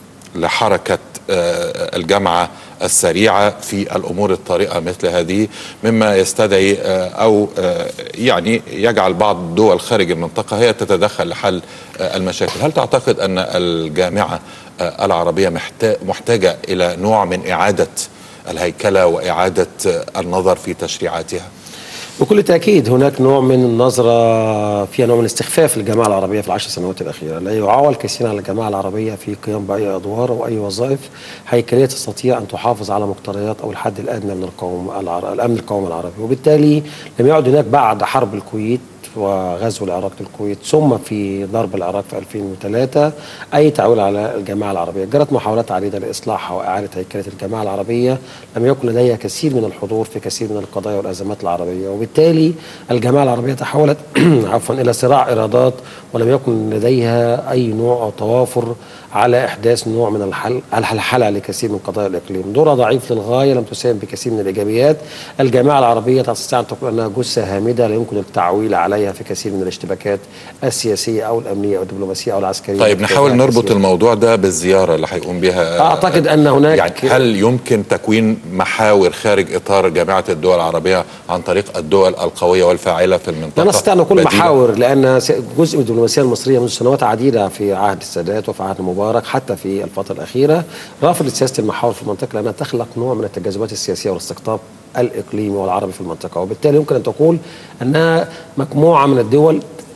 لحركه آه، الجامعه السريعه في الامور الطارئه مثل هذه مما يستدعي آه، او آه، يعني يجعل بعض الدول خارج المنطقه هي تتدخل لحل آه، المشاكل، هل تعتقد ان الجامعه آه، العربيه محتا- محتاجه الى نوع من اعاده الهيكله واعاده آه، النظر في تشريعاتها؟ بكل تأكيد هناك نوع من النظرة فيها نوع من استخفاف الجماعة العربية في العشر سنوات الأخيرة لا يعول كثيرا على الجماعة العربية في قيام بأي أدوار أو أي وظائف هيكلية تستطيع أن تحافظ على مقتضيات أو الحد الأدنى من القوم العر... الأمن القومي العربي وبالتالي لم يعد هناك بعد حرب الكويت وغزو العراق للكويت ثم في ضرب العراق في 2003 أي تعويل على الجماعة العربية جرت محاولات عديدة لإصلاحها وإعادة هيكلة الجماعة العربية لم يكن لديها كثير من الحضور في كثير من القضايا والأزمات العربية وبالتالي الجماعة العربية تحولت عفوا إلى صراع إرادات ولم يكن لديها أي نوع أو توافر على إحداث نوع من الحل الحلحلة لكثير من قضايا الإقليم دورها ضعيف للغاية لم تساهم بكثير من الإيجابيات الجماعة العربية تستطيع أن تقول أنها جثة هامدة لا يمكن التعويل عليها في كثير من الاشتباكات السياسية أو الأمنية أو الدبلوماسية أو العسكرية طيب نحاول نربط الموضوع ده بالزياره اللي هيقوم بها أعتقد أن هناك يعني هل يمكن تكوين محاور خارج اطار جامعه الدول العربيه عن طريق الدول القويه والفاعله في المنطقه لا نستطيع أن نقول بديلة؟ محاور لأن س- جزء من الدبلوماسية المصرية منذ سنوات عديدة في عهد السادات وفي عهد مبارك حتى في الفترة الأخيرة رافض سياسة المحاور في المنطقة لأنها تخلق نوع من التجاذبات السياسية والاستقطاب الإقليمي والعربي في المنطقة وبالتالي يمكن أن تقول أنها مجموعة من الدول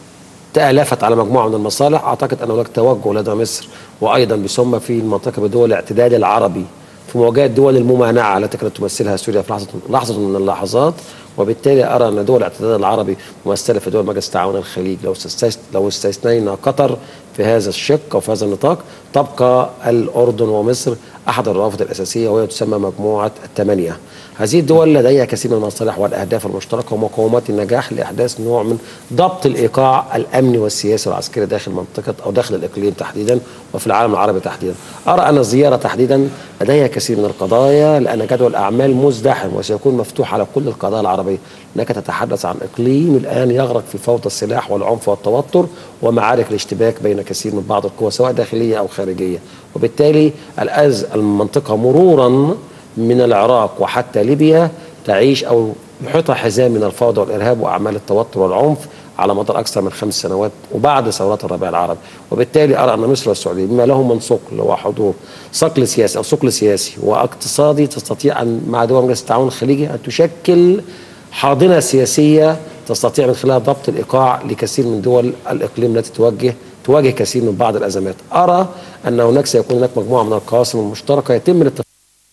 تآلفت على مجموعة من المصالح أعتقد أن هناك توجه لدى مصر وأيضا بيسمى في المنطقة بدول الاعتدال العربي في مواجهة دول الممانعة التي كانت تمثلها سوريا في لحظة لحظة من اللحظات وبالتالي أرى أن دول الاعتدال العربي ممثلة في دول مجلس تعاون الخليج لو استثنينا لو استثنينا قطر في هذا الشق أو في هذا النطاق تبقى الأردن ومصر أحد الروافد الأساسية وهي تسمى مجموعة الثمانية هذه الدول لديها كثير من المصالح والأهداف المشتركة ومقومات النجاح لإحداث نوع من ضبط الإيقاع الأمني والسياسي والعسكري داخل منطقة أو داخل الإقليم تحديدا وفي العالم العربي تحديدا أرى أن الزيارة تحديدا لديها كثير من القضايا لأن جدول الأعمال مزدحم وسيكون مفتوح على كل القضايا العربية أنك تتحدث عن إقليم الآن يغرق في فوضى السلاح والعنف والتوتر ومعارك الاشتباك بين كثير من بعض القوى سواء داخلية أو خارجية وبالتالي الأز المنطقة مرورا من العراق وحتى ليبيا تعيش أو يحيطها حزام من الفوضى والإرهاب وأعمال التوتر والعنف على مدار أكثر من خمس سنوات وبعد ثورات الربيع العربي وبالتالي أرى أن مصر والسعودية بما لهم من ثقل وحضور صقل سياسي أو ثقل سياسي واقتصادي تستطيع أن مع دول مجلس التعاون الخليجي أن تشكل حاضنة سياسية تستطيع من خلالها ضبط الإيقاع لكثير من دول الإقليم التي توجه تواجه كثير من بعض الأزمات أرى أن هناك سيكون هناك مجموعة من القواسم المشتركة يتم الاتفاق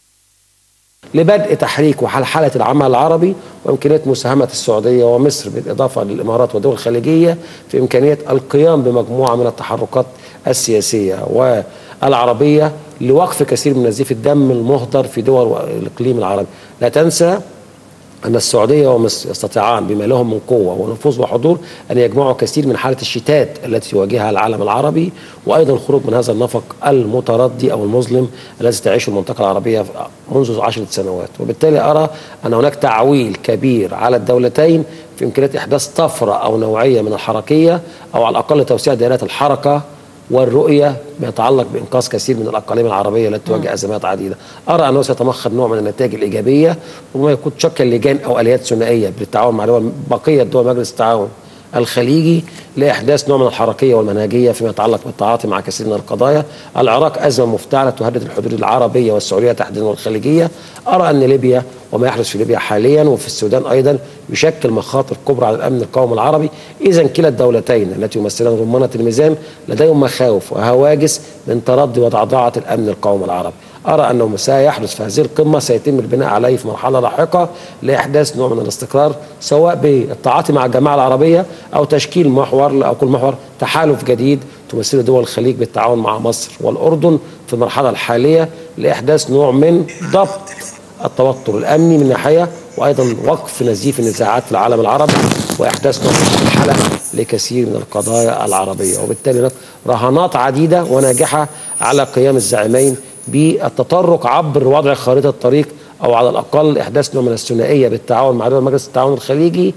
لبدء تحريك وحلحلة العمل العربي وإمكانية مساهمة السعودية ومصر بالإضافة للإمارات والدول الخليجية في إمكانية القيام بمجموعة من التحركات السياسية والعربية لوقف كثير من نزيف الدم المهدر في دول الإقليم العربي لا تنسى أن السعودية ومصر يستطيعان بما لهم من قوة ونفوذ وحضور أن يجمعوا كثير من حالة الشتات التي يواجهها العالم العربي وأيضا الخروج من هذا النفق المتردي أو المظلم الذي تعيشه المنطقة العربية منذ عشرة سنوات وبالتالي أرى أن هناك تعويل كبير على الدولتين في إمكانية إحداث طفرة أو نوعية من الحركية أو على الأقل توسيع دائرات الحركة والرؤية ما يتعلق بإنقاذ كثير من الأقاليم العربية التي تواجه أزمات عديدة أرى أنه سيتمخض نوع من النتائج الإيجابية ربما يكون تشكل لجان أو آليات ثنائية بالتعاون مع دول بقية دول مجلس التعاون الخليجي لاحداث نوع من الحركيه والمنهجيه فيما يتعلق بالتعاطي مع كثير من القضايا، العراق ازمه مفتعله تهدد الحدود العربيه والسعوديه تحديدا والخليجيه، ارى ان ليبيا وما يحدث في ليبيا حاليا وفي السودان ايضا يشكل مخاطر كبرى على الامن القومي العربي، اذا كلا الدولتين التي يمثلان رمانه الميزان لديهم مخاوف وهواجس من تردي وضعضعه الامن القومي العربي. ارى انه ما سيحدث في هذه القمه سيتم البناء عليه في مرحله لاحقه لاحداث نوع من الاستقرار سواء بالتعاطي مع الجماعه العربيه او تشكيل محور او كل محور تحالف جديد تمثله دول الخليج بالتعاون مع مصر والاردن في المرحله الحاليه لاحداث نوع من ضبط التوتر الامني من ناحيه وايضا وقف نزيف النزاعات في العالم العربي واحداث نوع من الحلقه لكثير من القضايا العربيه وبالتالي هناك رهانات عديده وناجحه على قيام الزعيمين بالتطرق عبر وضع خارطه الطريق او على الاقل احداث نوع من الثنائيه بالتعاون مع دول مجلس التعاون الخليجي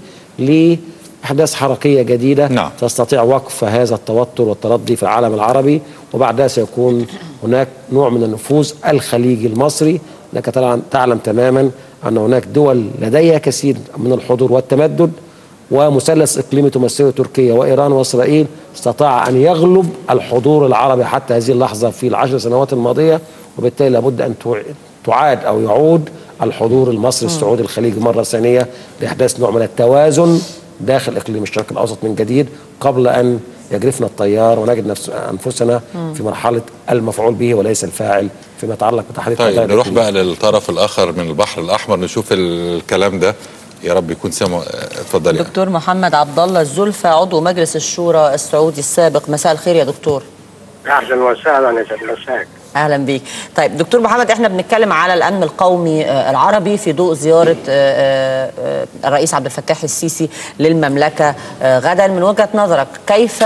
لاحداث حركيه جديده نعم. تستطيع وقف هذا التوتر والتردي في العالم العربي وبعدها سيكون هناك نوع من النفوذ الخليجي المصري انك تعلم, تعلم تماما ان هناك دول لديها كثير من الحضور والتمدد ومثلث اقليمي تمثله تركيا وايران واسرائيل استطاع ان يغلب الحضور العربي حتى هذه اللحظه في العشر سنوات الماضيه وبالتالي لابد ان تع- تعاد او يعود الحضور المصري السعودي الخليجي مره ثانيه لاحداث نوع من التوازن داخل اقليم الشرق الاوسط من جديد قبل ان يجرفنا الطيار ونجد نفس انفسنا في مرحله المفعول به وليس الفاعل فيما يتعلق بتحريك طيب قضايا نروح الإقليم. بقى للطرف الاخر من البحر الاحمر نشوف الكلام ده يا رب يكون سامع اتفضل يعني. دكتور محمد عبد الله الزلفى عضو مجلس الشورى السعودي السابق مساء الخير يا دكتور اهلا وسهلا يا سيد مساك اهلا بيك طيب دكتور محمد احنا بنتكلم على الامن القومي آه، العربي في ضوء زياره آه، آه، الرئيس عبد الفتاح السيسي للمملكه آه، غدا من وجهه نظرك كيف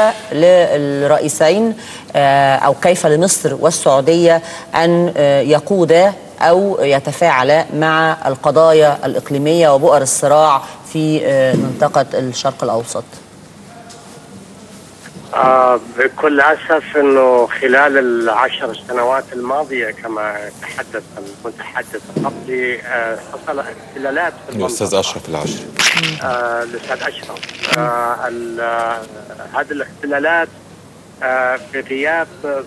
للرئيسين آه، او كيف لمصر والسعوديه ان آه، يقودا او يتفاعلا مع القضايا الاقليميه وبؤر الصراع في آه، منطقه الشرق الاوسط آه بكل اسف انه خلال العشر سنوات الماضيه كما تحدث المتحدث قبلي آه حصل اختلالات في الاستاذ المنطقة. اشرف العشري آه، الاستاذ اشرف آه، ال- آه، هذه الاختلالات آه، في غياب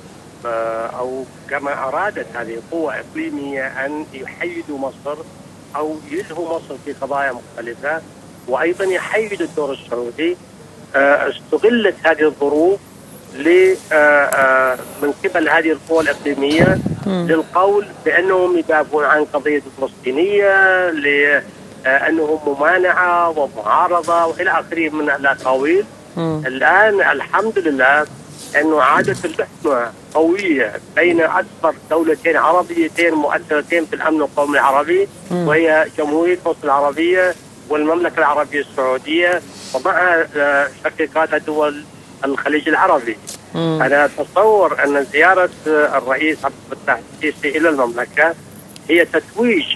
آه، او كما ارادت هذه القوى اقليميه ان يحيدوا مصر او يلهوا مصر في قضايا مختلفه وايضا يحيدوا الدور السعودي آه، استغلت هذه الظروف ل آه، آه، من قبل هذه القوى الاقليميه للقول بانهم يدافعون عن قضيه الفلسطينيه لانهم ممانعه ومعارضه والى اخره من الاقاويل الان الحمد لله انه عادت اللحمه قويه بين اكبر دولتين عربيتين مؤثرتين في الامن القومي العربي وهي جمهوريه مصر العربيه والمملكه العربيه السعوديه ومع آه، شقيقاتها دول الخليج العربي. انا اتصور ان زياره آه، الرئيس عبد الفتاح السيسي الى المملكه هي تتويج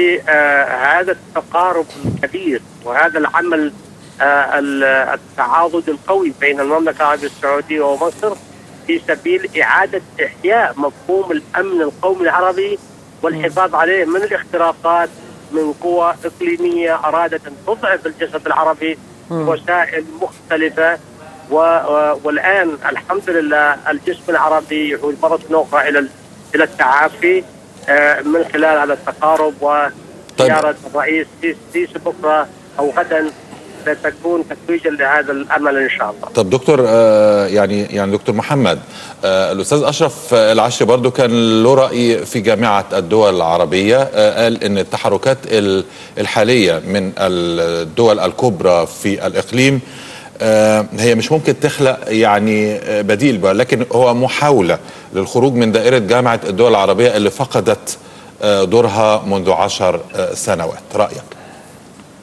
لهذا التقارب الكبير وهذا العمل آه، ال- التعاضد القوي بين المملكه العربيه السعوديه ومصر في سبيل اعاده احياء مفهوم الامن القومي العربي والحفاظ عليه من الاختراقات من قوى اقليميه ارادت ان تضعف الجسد العربي بوسائل مختلفه و و- والان الحمد لله الجسم العربي يعود مره اخرى الى ال- الى التعافي آه، من خلال هذا التقارب وزياره الرئيس سيسي سيسي بكره او غدا ستكون تتويجا لهذا الامل ان شاء الله. طب دكتور آه يعني يعني دكتور محمد آه الاستاذ اشرف آه، العشري برضو كان له راي في جامعه الدول العربيه آه قال ان التحركات ال- الحاليه من الدول الكبرى في الاقليم آه هي مش ممكن تخلق يعني آه، بديل بقى لكن هو محاوله للخروج من دائره جامعه الدول العربيه اللي فقدت آه دورها منذ عشر آه سنوات رايك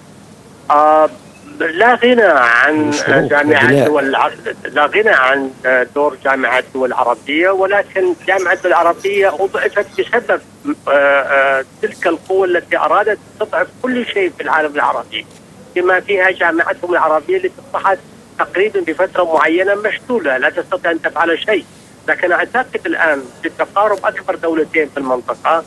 آه لا غنى عن شروط جامعات وبناء. الدول الع- لا غنى عن آه، دور جامعات الدول العربية ولكن جامعة الدول العربية أضعفت بسبب آه، آه، تلك القوة التي أرادت تضعف كل شيء في العالم العربي بما فيها جامعتهم العربية التي أصبحت تقريبا بفترة معينة مشلولة لا تستطيع أن تفعل شيء لكن أعتقد الآن بتقارب أكبر دولتين في المنطقة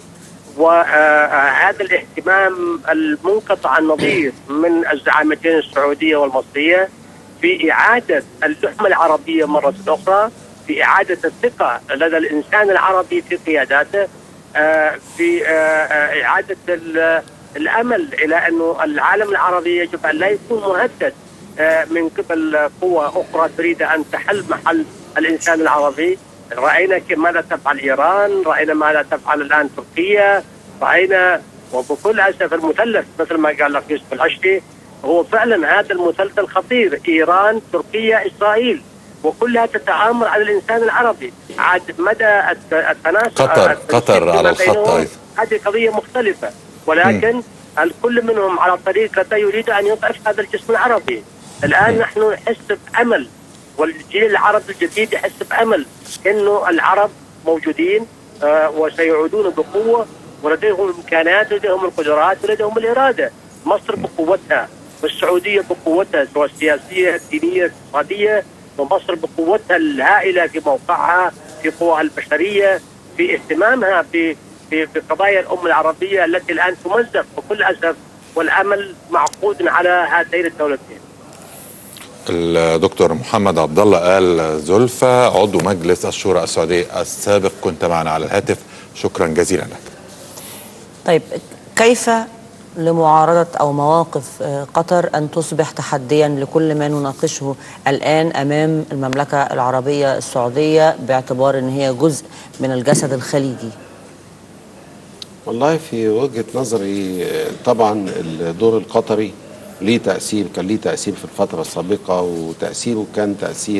وهذا الاهتمام المنقطع النظير من الزعامتين السعودية والمصرية في إعادة اللحمة العربية مرة أخرى في إعادة الثقة لدى الإنسان العربي في قياداته آه، في آه، آه، إعادة ال- الأمل إلى أنه العالم العربي يجب أن لا يكون مهدد آه، من قبل قوة أخرى تريد أن تحل محل الإنسان العربي رأينا كيف ماذا تفعل إيران رأينا ماذا تفعل الآن تركيا رأينا وبكل أسف المثلث مثل ما قال لك يوسف العشري هو فعلا هذا المثلث الخطير إيران تركيا إسرائيل وكلها تتآمر على الإنسان العربي عاد مدى الت- التناسق قطر- التنسيق قطر على فيما الخط بينهم أيضا. هذه قضية مختلفة ولكن الكل منهم على طريقة يريد أن يضعف هذا الجسم العربي الآن نحن نحس بأمل والجيل العربي الجديد يحس بأمل إنه العرب موجودين آه وسيعودون بقوة ولديهم الإمكانات ولديهم القدرات ولديهم الإرادة مصر بقوتها والسعودية بقوتها سواء السياسية الدينية الاقتصادية ومصر بقوتها الهائلة في موقعها في قواها البشرية في اهتمامها ب- ب- بقضايا الأمة العربية التي الآن تمزق بكل أسف والأمل معقود على هاتين الدولتين الدكتور محمد عبد الله قال زلفى عضو مجلس الشورى السعودي السابق كنت معنا على الهاتف شكرا جزيلا لك طيب كيف لمعارضة أو مواقف آه، قطر أن تصبح تحديا لكل ما نناقشه الآن أمام المملكة العربية السعودية باعتبار أن هي جزء من الجسد الخليجي والله في وجهة نظري آه، طبعا الدور القطري ليه تأثير كان ليه تأثير في الفترة السابقة وتأثيره كان تأثير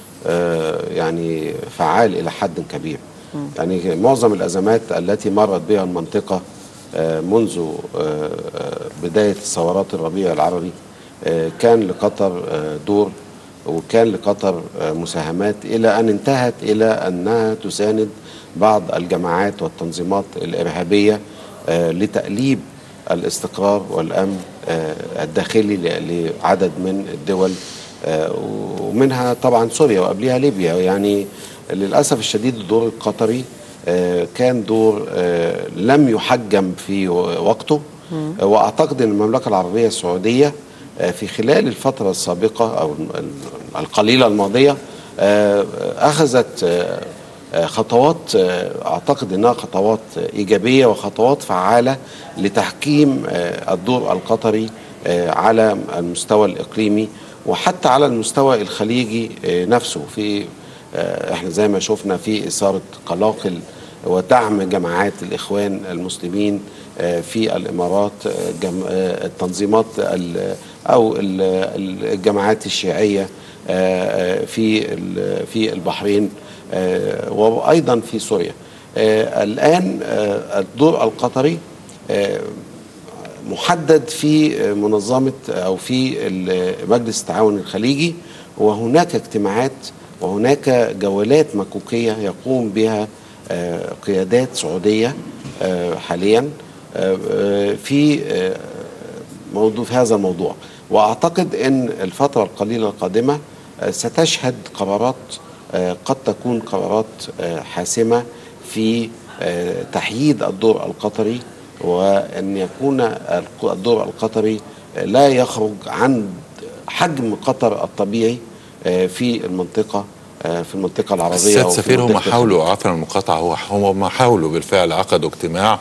آه، يعني فعال إلى حد كبير يعني معظم الأزمات التي مرت بها المنطقة آه، منذ آه، آه، بداية ثورات الربيع العربي آه، كان لقطر آه، دور وكان لقطر آه، مساهمات إلى أن انتهت إلى أنها تساند بعض الجماعات والتنظيمات الإرهابية آه، لتأليب الاستقرار والأمن آه، الداخلي ل- لعدد من الدول آه، ومنها طبعا سوريا وقبلها ليبيا يعني للأسف الشديد الدور القطري آه، كان دور آه، لم يحجم في وقته آه، وأعتقد أن المملكة العربية السعودية آه، في خلال الفترة السابقة أو ال- القليلة الماضية آه، أخذت آه، آه، خطوات آه، أعتقد أنها خطوات إيجابية وخطوات فعالة لتحكيم آه، الدور القطري آه، على المستوى الإقليمي وحتى على المستوى الخليجي آه، نفسه في آه، احنا زي ما شفنا في إثارة قلاقل ودعم جماعات الإخوان المسلمين آه، في الإمارات آه، جم- آه، التنظيمات ال- أو ال- ال- الجماعات الشيعية آه، آه، في ال- في البحرين آه، وأيضا في سوريا آه، الآن آه، الدور القطري آه، محدد في منظمة أو في مجلس التعاون الخليجي وهناك اجتماعات وهناك جولات مكوكية يقوم بها آه، قيادات سعودية آه، حاليا آه، آه، في آه، موضوع في هذا الموضوع واعتقد ان الفتره القليله القادمه آه، ستشهد قرارات آه، قد تكون قرارات آه، حاسمه في آه، تحييد الدور القطري وان يكون الق- الدور القطري آه، لا يخرج عن حجم قطر الطبيعي آه، في المنطقه آه، في المنطقه العربيه السيد وفي سفير هم المنطقة حاولوا عفوا المقاطعة هو هم حاولوا بالفعل عقدوا اجتماع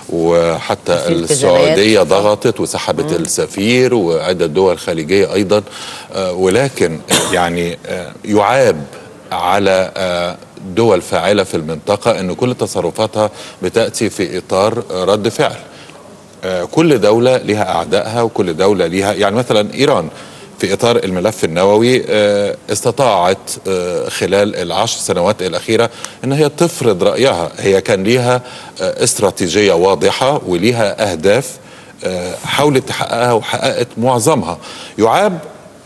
وحتى في التزامات. السعودية ضغطت وسحبت السفير وعدة دول خليجية أيضا آه، ولكن يعني آه، يعاب على آه، دول فاعلة في المنطقة أن كل تصرفاتها بتأتي في إطار رد فعل آه، كل دولة لها أعدائها وكل دولة لها يعني مثلا إيران في إطار الملف النووي آه، استطاعت آه، خلال العشر سنوات الأخيرة أن هي تفرض رأيها هي كان ليها آه، استراتيجية واضحة وليها أهداف آه، حاولت تحققها وحققت معظمها يعاب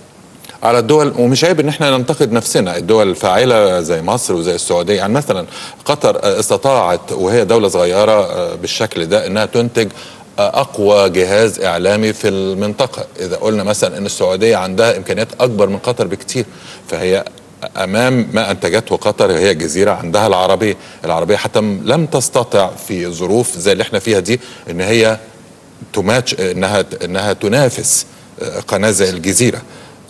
على الدول ومش عيب ان احنا ننتقد نفسنا الدول الفاعله زي مصر وزي السعوديه يعني مثلا قطر آه، استطاعت وهي دوله صغيره آه، بالشكل ده انها تنتج آه، اقوى جهاز اعلامي في المنطقه اذا قلنا مثلا ان السعوديه عندها امكانيات اكبر من قطر بكتير فهي امام ما انتجته قطر هي جزيره عندها العربيه العربيه حتى لم تستطع في ظروف زي اللي احنا فيها دي ان هي تماتش انها انها تنافس آه، قناه زي الجزيره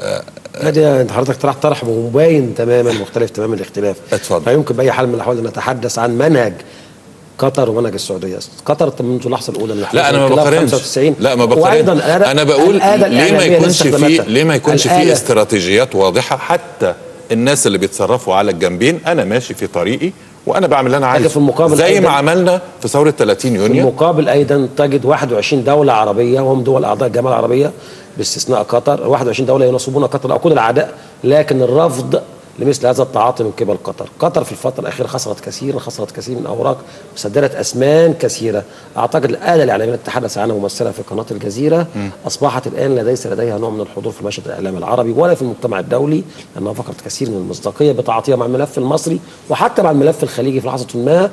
هذا انت حضرتك طرحت طرح مباين تماما مختلف تماما الاختلاف اتفضل. فيمكن باي حال من الاحوال ان نتحدث عن منهج قطر ومنهج السعوديه قطر منذ اللحظه الاولى من لا انا ما الانقلاب بقارنش 95 لا ما بقارنش وايضا الآلة- انا بقول الآلة ليه ما الإعلامية يكونش اللي فيه استخدمتها. ليه ما يكونش فيه الآلة- استراتيجيات واضحه حتى الناس اللي بيتصرفوا على الجنبين انا ماشي في طريقي وانا بعمل اللي انا لكن عايزه في المقابل زي ما أيضاً- عملنا في ثوره 30 في يونيو المقابل ايضا تجد 21 دوله عربيه وهم دول اعضاء الجامعه العربيه باستثناء قطر 21 دوله ينصبون قطر عقود العداء لكن الرفض لمثل هذا التعاطي من قبل قطر قطر في الفترة الأخيرة خسرت كثيرا خسرت كثير من أوراق وسددت أثمان كثيرة أعتقد الآلة الإعلامية التي تحدث عنها ممثلة في قناة الجزيرة أصبحت الآن ليس لديها نوع من الحضور في المشهد الإعلامي العربي ولا في المجتمع الدولي لأنها فقدت كثير من المصداقية بتعاطيها مع الملف المصري وحتى مع الملف الخليجي في لحظة ما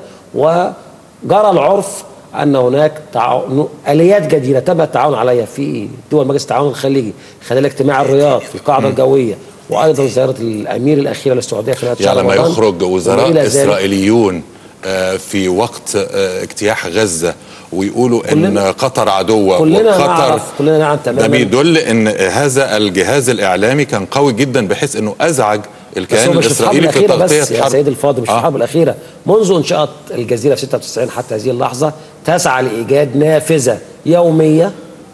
وجرى العرف ان هناك تعاون اليات جديده تم التعاون عليها في دول مجلس التعاون الخليجي خلال اجتماع الرياض في القاعده الجويه وايضا زياره الامير الاخيره للسعوديه خلال شهر يعني لما رمضان. يخرج وما إلى وزراء ذلك. اسرائيليون آه، في وقت آه، اجتياح غزه ويقولوا ان كلنا- قطر عدوه كلنا وقطر نعرف كلنا نعلم ده تماما بيدل ان هذا الجهاز الاعلامي كان قوي جدا بحيث انه ازعج بس الكيان هو مش في الحرب الاسرائيلي في الاخيره تغطيه بس يا حرب سيدي الفاضل مش في آه. الحرب الاخيره منذ انشات الجزيره في 96 حتى هذه اللحظه تسعى لايجاد نافذه يوميه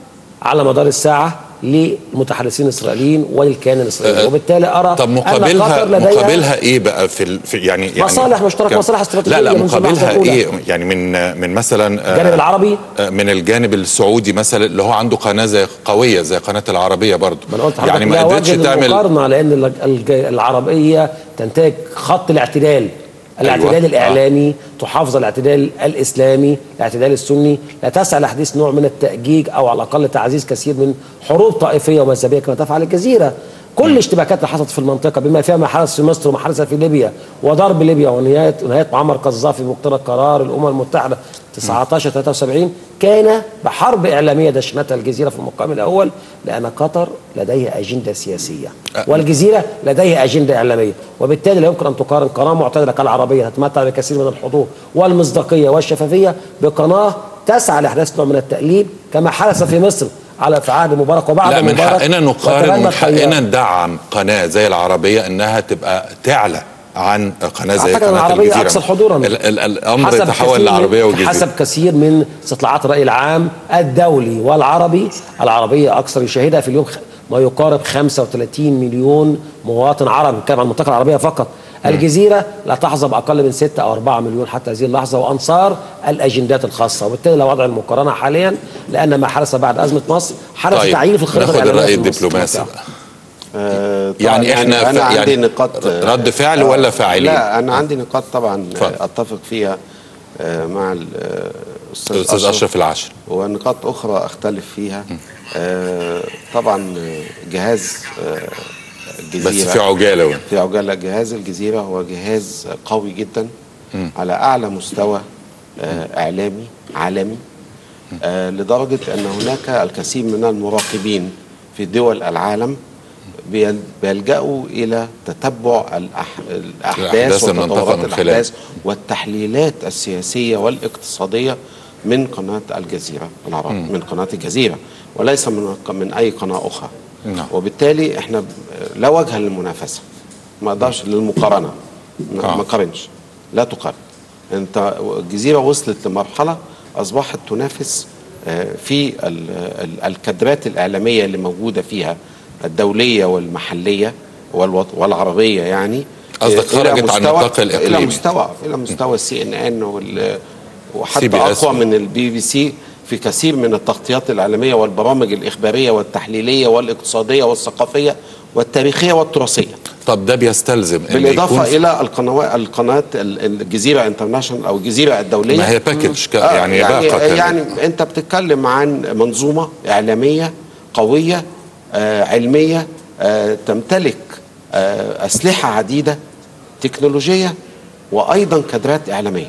على مدار الساعه للمتحدثين الاسرائيليين وللكيان الاسرائيلي أه، وبالتالي ارى طب أن مقابلها قطر لديها مقابلها ايه بقى في, ال... في يعني يعني مصالح مشتركة، كم- مصالح استراتيجية لا لا منذ اللحظة مقابلها الأولى. ايه يعني من من مثلا آه، الجانب العربي آه، من الجانب السعودي مثلا اللي هو عنده قناه زي قويه زي قناه العربيه برضو ما انا قلت لحضرتك يعني ما لا قدرتش وجه تعمل المقارنه لان الج- الج- العربيه تنتهج خط الاعتدال الاعتدال أيوة. الاعلامي تحافظ على الاعتدال الاسلامي الاعتدال السني لا تسعى لحديث نوع من التاجيج او على الاقل تعزيز كثير من حروب طائفيه ومذهبيه كما تفعل الجزيره كل الاشتباكات اللي حصلت في المنطقه بما فيها ما حدث في مصر وما حدث في ليبيا وضرب ليبيا ونهايه ونهايه معمر قذافي بمقتضى قرار الامم المتحده 19 73 كان بحرب اعلاميه دشنتها الجزيره في المقام الاول لان قطر لديها اجنده سياسيه والجزيره لديها اجنده اعلاميه وبالتالي لا يمكن ان تقارن قناه معتدله كالعربيه تتمتع بكثير من الحضور والمصداقيه والشفافيه بقناه تسعى لاحداث نوع من التأليب كما حدث في مصر على في عهد مبارك وبعد لا من مبارك حقنا نقارن وتبنى ومن التيار. حقنا ندعم قناه زي العربيه انها تبقى تعلى عن قناه زي أعتقد أن قناه العربية الجزيره أكثر حضوراً. ال ال الامر حسب يتحول كثير من- لعربيه وجزيره حسب كثير من استطلاعات الرأي العام الدولي والعربي العربية أكثر يشاهدها في اليوم خ- ما يقارب 35 مليون مواطن عربي بتكلم عن المنطقة العربية فقط الجزيرة لا تحظى بأقل من 6 أو 4 مليون حتى هذه اللحظة وأنصار الأجندات الخاصة وبالتالي لا وضع المقارنة حاليا لأن ما حدث بعد أزمة مصر حدث طيب تعيين في الخريطة ناخد الإعلامية الراي في مصر. الدبلوماسي بقى آه، طبعاً يعني احنا انا ف- عندي يعني نقاط آه، رد فعل آه، ولا فاعلين؟ لا انا عندي نقاط طبعا اتفضل. آه، اتفق فيها آه، مع ال- آه، الاستاذ الاستاذ اشرف العشر ونقاط اخرى اختلف فيها آه، طبعا آه، جهاز آه، الجزيره بس في عجاله وين. في عجاله جهاز الجزيره هو جهاز قوي جدا على اعلى مستوى آه، اعلامي عالمي آه، لدرجه ان هناك الكثير من المراقبين في دول العالم بيل- بيلجأوا إلى تتبع الأح... الأحداث الأحداث المنطقة وتطورات من خلال. الأحداث والتحليلات السياسية والاقتصادية من قناة الجزيرة العربية من قناة الجزيرة وليس من من أي قناة أخرى نعم. وبالتالي احنا ب- لا وجه للمنافسة ما اقدرش للمقارنة ما آه. ما قارنش لا تقارن انت الجزيرة وصلت لمرحلة أصبحت تنافس آه، في ال- ال- الكادرات الإعلامية اللي موجودة فيها الدولية والمحلية والوط- والعربية يعني قصدك آه، إلى خرجت عن مستوى- النطاق الإقليمي. إلى مستوى إلى مستوى السي إن إن وحتى CBS أقوى من البي بي سي في كثير من التغطيات الإعلامية والبرامج الإخبارية والتحليلية والاقتصادية والثقافية والتاريخية والتراثية طب ده بيستلزم ان بالإضافة يكون إلى القنوات القناة ال- الجزيرة انترناشونال أو الجزيرة الدولية ما هي باكج ك- آه، يعني يعني, باقة كاملة. يعني أنت بتتكلم عن منظومة إعلامية قوية آه علمية آه تمتلك آه أسلحة عديدة تكنولوجية وأيضا كادرات إعلامية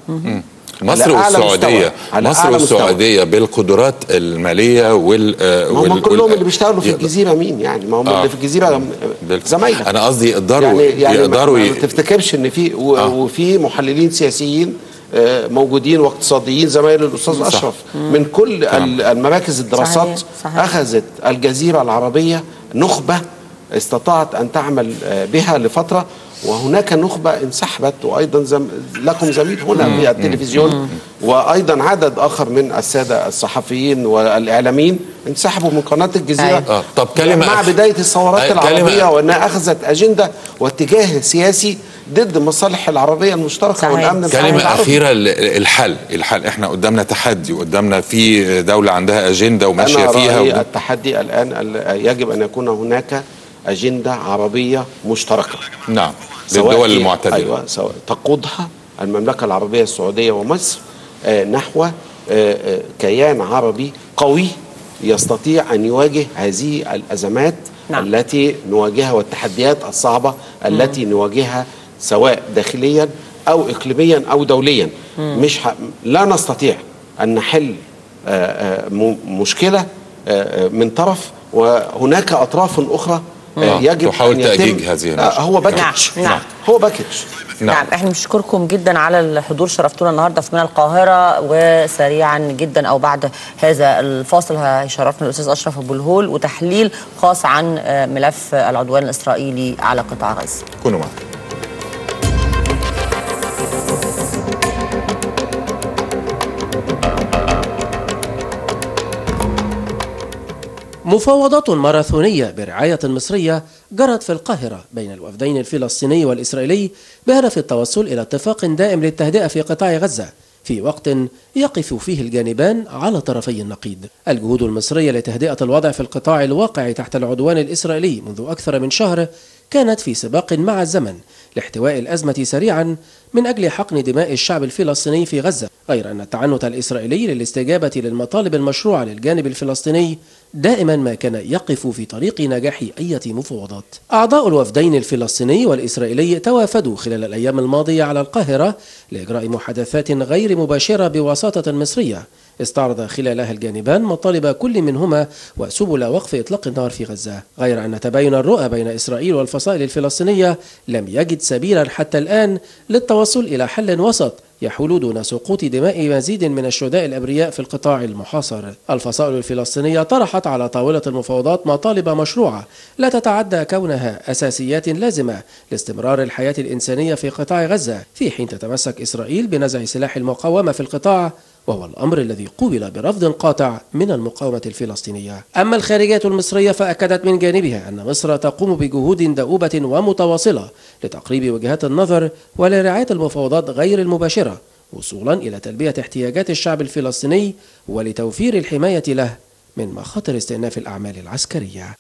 مصر على أعلى والسعوديه مستوى. على مصر أعلى مستوى. والسعوديه بالقدرات الماليه وال آه، ما هم وال- كلهم وال- اللي بيشتغلوا في يقدر- الجزيرة مين يعني ما هم آه. اللي في الجزيرة بالفعل. زمايلك انا قصدي يقدروا يعني يعني يقدروا ما, ي- ما تفتكرش ان في و- آه. وفي محللين سياسيين آه، موجودين واقتصاديين زمايل الاستاذ صح. اشرف من كل ال- المراكز الدراسات صحيح، صحيح. اخذت الجزيره العربيه نخبه استطاعت ان تعمل آه، بها لفتره وهناك نخبه انسحبت وايضا زم لكم زميل هنا في التلفزيون وايضا عدد اخر من الساده الصحفيين والاعلاميين انسحبوا من قناه الجزيره أيوة. آه، طب كلمة مع أخ- بدايه الثورات أي- كلمة- العربيه وانها اخذت اجنده واتجاه سياسي ضد مصالح العربيه المشتركه صحيح. والامن القومي كلمة العربي. أخيرة ال- الحل الحل احنا قدامنا تحدي قدامنا في دولة عندها أجندة وماشية انا فيها رايي و... التحدي الان ال- يجب ان يكون هناك اجنده عربيه مشتركه نعم سواء للدول في- المعتدلة ايوه سواء تقودها المملكه العربيه السعوديه ومصر آه، نحو آه، آه، كيان عربي قوي يستطيع ان يواجه هذه الازمات نعم. نعم. التي نواجهها والتحديات الصعبه التي نواجهها سواء داخليا او اقليميا او دوليا مش ح... لا نستطيع ان نحل آه، آه، م- مشكله آه، آه، من طرف وهناك اطراف اخرى آه، آه، يجب تحاول أن يتم- تأجيج هذه آه، المشكلة. هو باكج نعم، نعم. هو باكج نعم. نعم احنا بنشكركم جدا على الحضور شرفتونا النهارده في من القاهره وسريعا جدا او بعد هذا الفاصل هيشرفنا الاستاذ اشرف ابو الهول وتحليل خاص عن آه، ملف العدوان الاسرائيلي على قطاع غزه كونوا معنا مفاوضات ماراثونية برعاية مصرية جرت في القاهرة بين الوفدين الفلسطيني والإسرائيلي بهدف التوصل إلى اتفاق دائم للتهدئة في قطاع غزة في وقت يقف فيه الجانبان على طرفي النقيض. الجهود المصرية لتهدئة الوضع في القطاع الواقع تحت العدوان الإسرائيلي منذ أكثر من شهر كانت في سباق مع الزمن لاحتواء الأزمة سريعا من أجل حقن دماء الشعب الفلسطيني في غزة غير أن التعنت الإسرائيلي للاستجابة للمطالب المشروعة للجانب الفلسطيني دائما ما كان يقف في طريق نجاح أي مفاوضات أعضاء الوفدين الفلسطيني والإسرائيلي توافدوا خلال الأيام الماضية على القاهرة لإجراء محادثات غير مباشرة بوساطة مصرية استعرض خلالها الجانبان مطالب كل منهما وسبل وقف إطلاق النار في غزة غير أن تباين الرؤى بين إسرائيل والفصائل الفلسطينية لم يجد سبيلا حتى الآن للتوصل إلى حل وسط يحول دون سقوط دماء مزيد من الشهداء الأبرياء في القطاع المحاصر الفصائل الفلسطينية طرحت على طاولة المفاوضات مطالب مشروعة لا تتعدى كونها أساسيات لازمة لاستمرار الحياة الإنسانية في قطاع غزة في حين تتمسك إسرائيل بنزع سلاح المقاومة في القطاع وهو الأمر الذي قوبل برفض قاطع من المقاومة الفلسطينية أما الخارجية المصرية فأكدت من جانبها أن مصر تقوم بجهود دؤوبة ومتواصلة لتقريب وجهات النظر ولرعاية المفاوضات غير المباشرة وصولا إلى تلبية احتياجات الشعب الفلسطيني ولتوفير الحماية له من مخاطر استئناف الأعمال العسكرية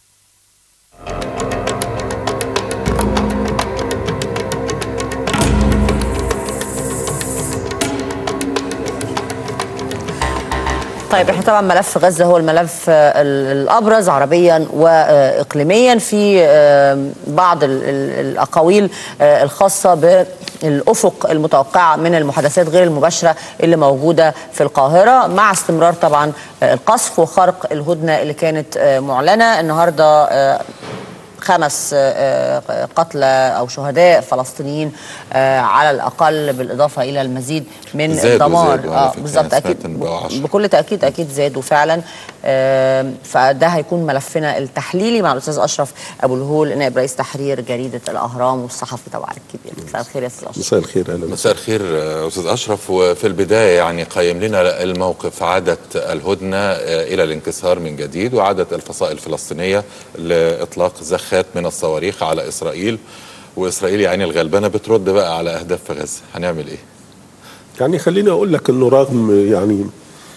طيب احنا طبعا ملف غزه هو الملف آه، ال- الابرز عربيا واقليميا في آه، بعض ال- ال- الاقاويل آه، الخاصه بالافق المتوقعه من المحادثات غير المباشره اللي موجوده في القاهره مع استمرار طبعا آه، القصف وخرق الهدنه اللي كانت آه، معلنه النهارده آه، خمس آه، آه، قتلى او شهداء فلسطينيين آه، على الاقل بالاضافه الى المزيد من زادوا- الدمار زادوا على فكرة. بالظبط أنا اكيد سمعت إن بقوا عشرة. بكل تاكيد اكيد زادوا فعلا آم، فده هيكون ملفنا التحليلي مع الاستاذ اشرف ابو الهول نائب رئيس تحرير جريده الاهرام والصحفي طبعا الكبير مساء الخير يا استاذ اشرف مساء الخير اهلا مساء الخير آه، استاذ اشرف وفي البدايه يعني قيم لنا الموقف عادت الهدنه آه، الى الانكسار من جديد وعادت الفصائل الفلسطينيه لاطلاق زخات من الصواريخ على اسرائيل واسرائيل يعني الغلبانه بترد بقى على اهداف في غزه هنعمل ايه؟ يعني خليني اقول لك انه رغم يعني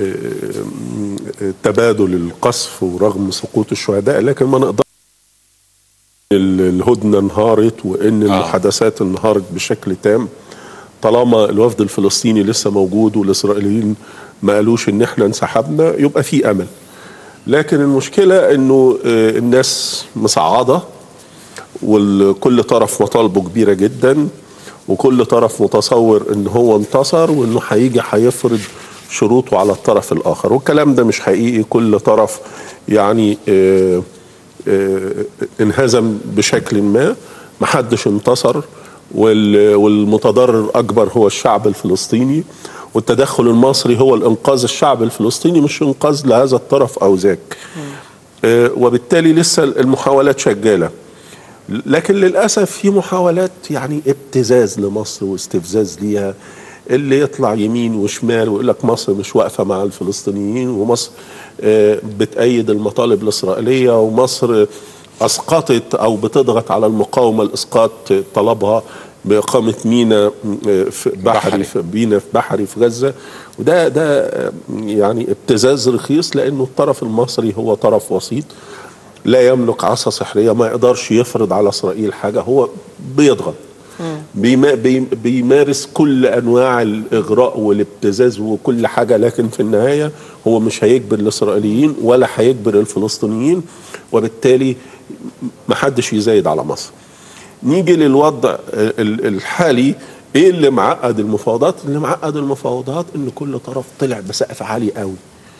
آه، تبادل القصف ورغم سقوط الشهداء لكن ما نقدر ال- الهدنه انهارت وان آه. المحادثات انهارت بشكل تام طالما الوفد الفلسطيني لسه موجود والاسرائيليين ما قالوش ان احنا انسحبنا يبقى في امل لكن المشكله انه آه، الناس مصعده وكل طرف مطالبه كبيره جدا وكل طرف متصور ان هو انتصر وانه هيجي هيفرض شروطه على الطرف الاخر والكلام ده مش حقيقي كل طرف يعني آه، آه، انهزم بشكل ما محدش انتصر وال- والمتضرر اكبر هو الشعب الفلسطيني والتدخل المصري هو الانقاذ الشعب الفلسطيني مش انقاذ لهذا الطرف او ذاك آه، وبالتالي لسه المحاولات شغاله لكن للاسف في محاولات يعني ابتزاز لمصر واستفزاز ليها اللي يطلع يمين وشمال ويقول لك مصر مش واقفه مع الفلسطينيين ومصر آه، بتأيد المطالب الاسرائيليه ومصر اسقطت او بتضغط على المقاومه لاسقاط طلبها باقامه ميناء آه، في بحري في ميناء في بحري في غزه وده ده آه، يعني ابتزاز رخيص لانه الطرف المصري هو طرف وسيط لا يملك عصا سحريه ما يقدرش يفرض على اسرائيل حاجه هو بيضغط بيما بي- بيمارس كل انواع الاغراء والابتزاز وكل حاجه لكن في النهايه هو مش هيجبر الاسرائيليين ولا هيجبر الفلسطينيين وبالتالي محدش يزايد على مصر نيجي للوضع ال- الحالي ايه اللي معقد المفاوضات اللي معقد المفاوضات ان كل طرف طلع بسقف عالي قوي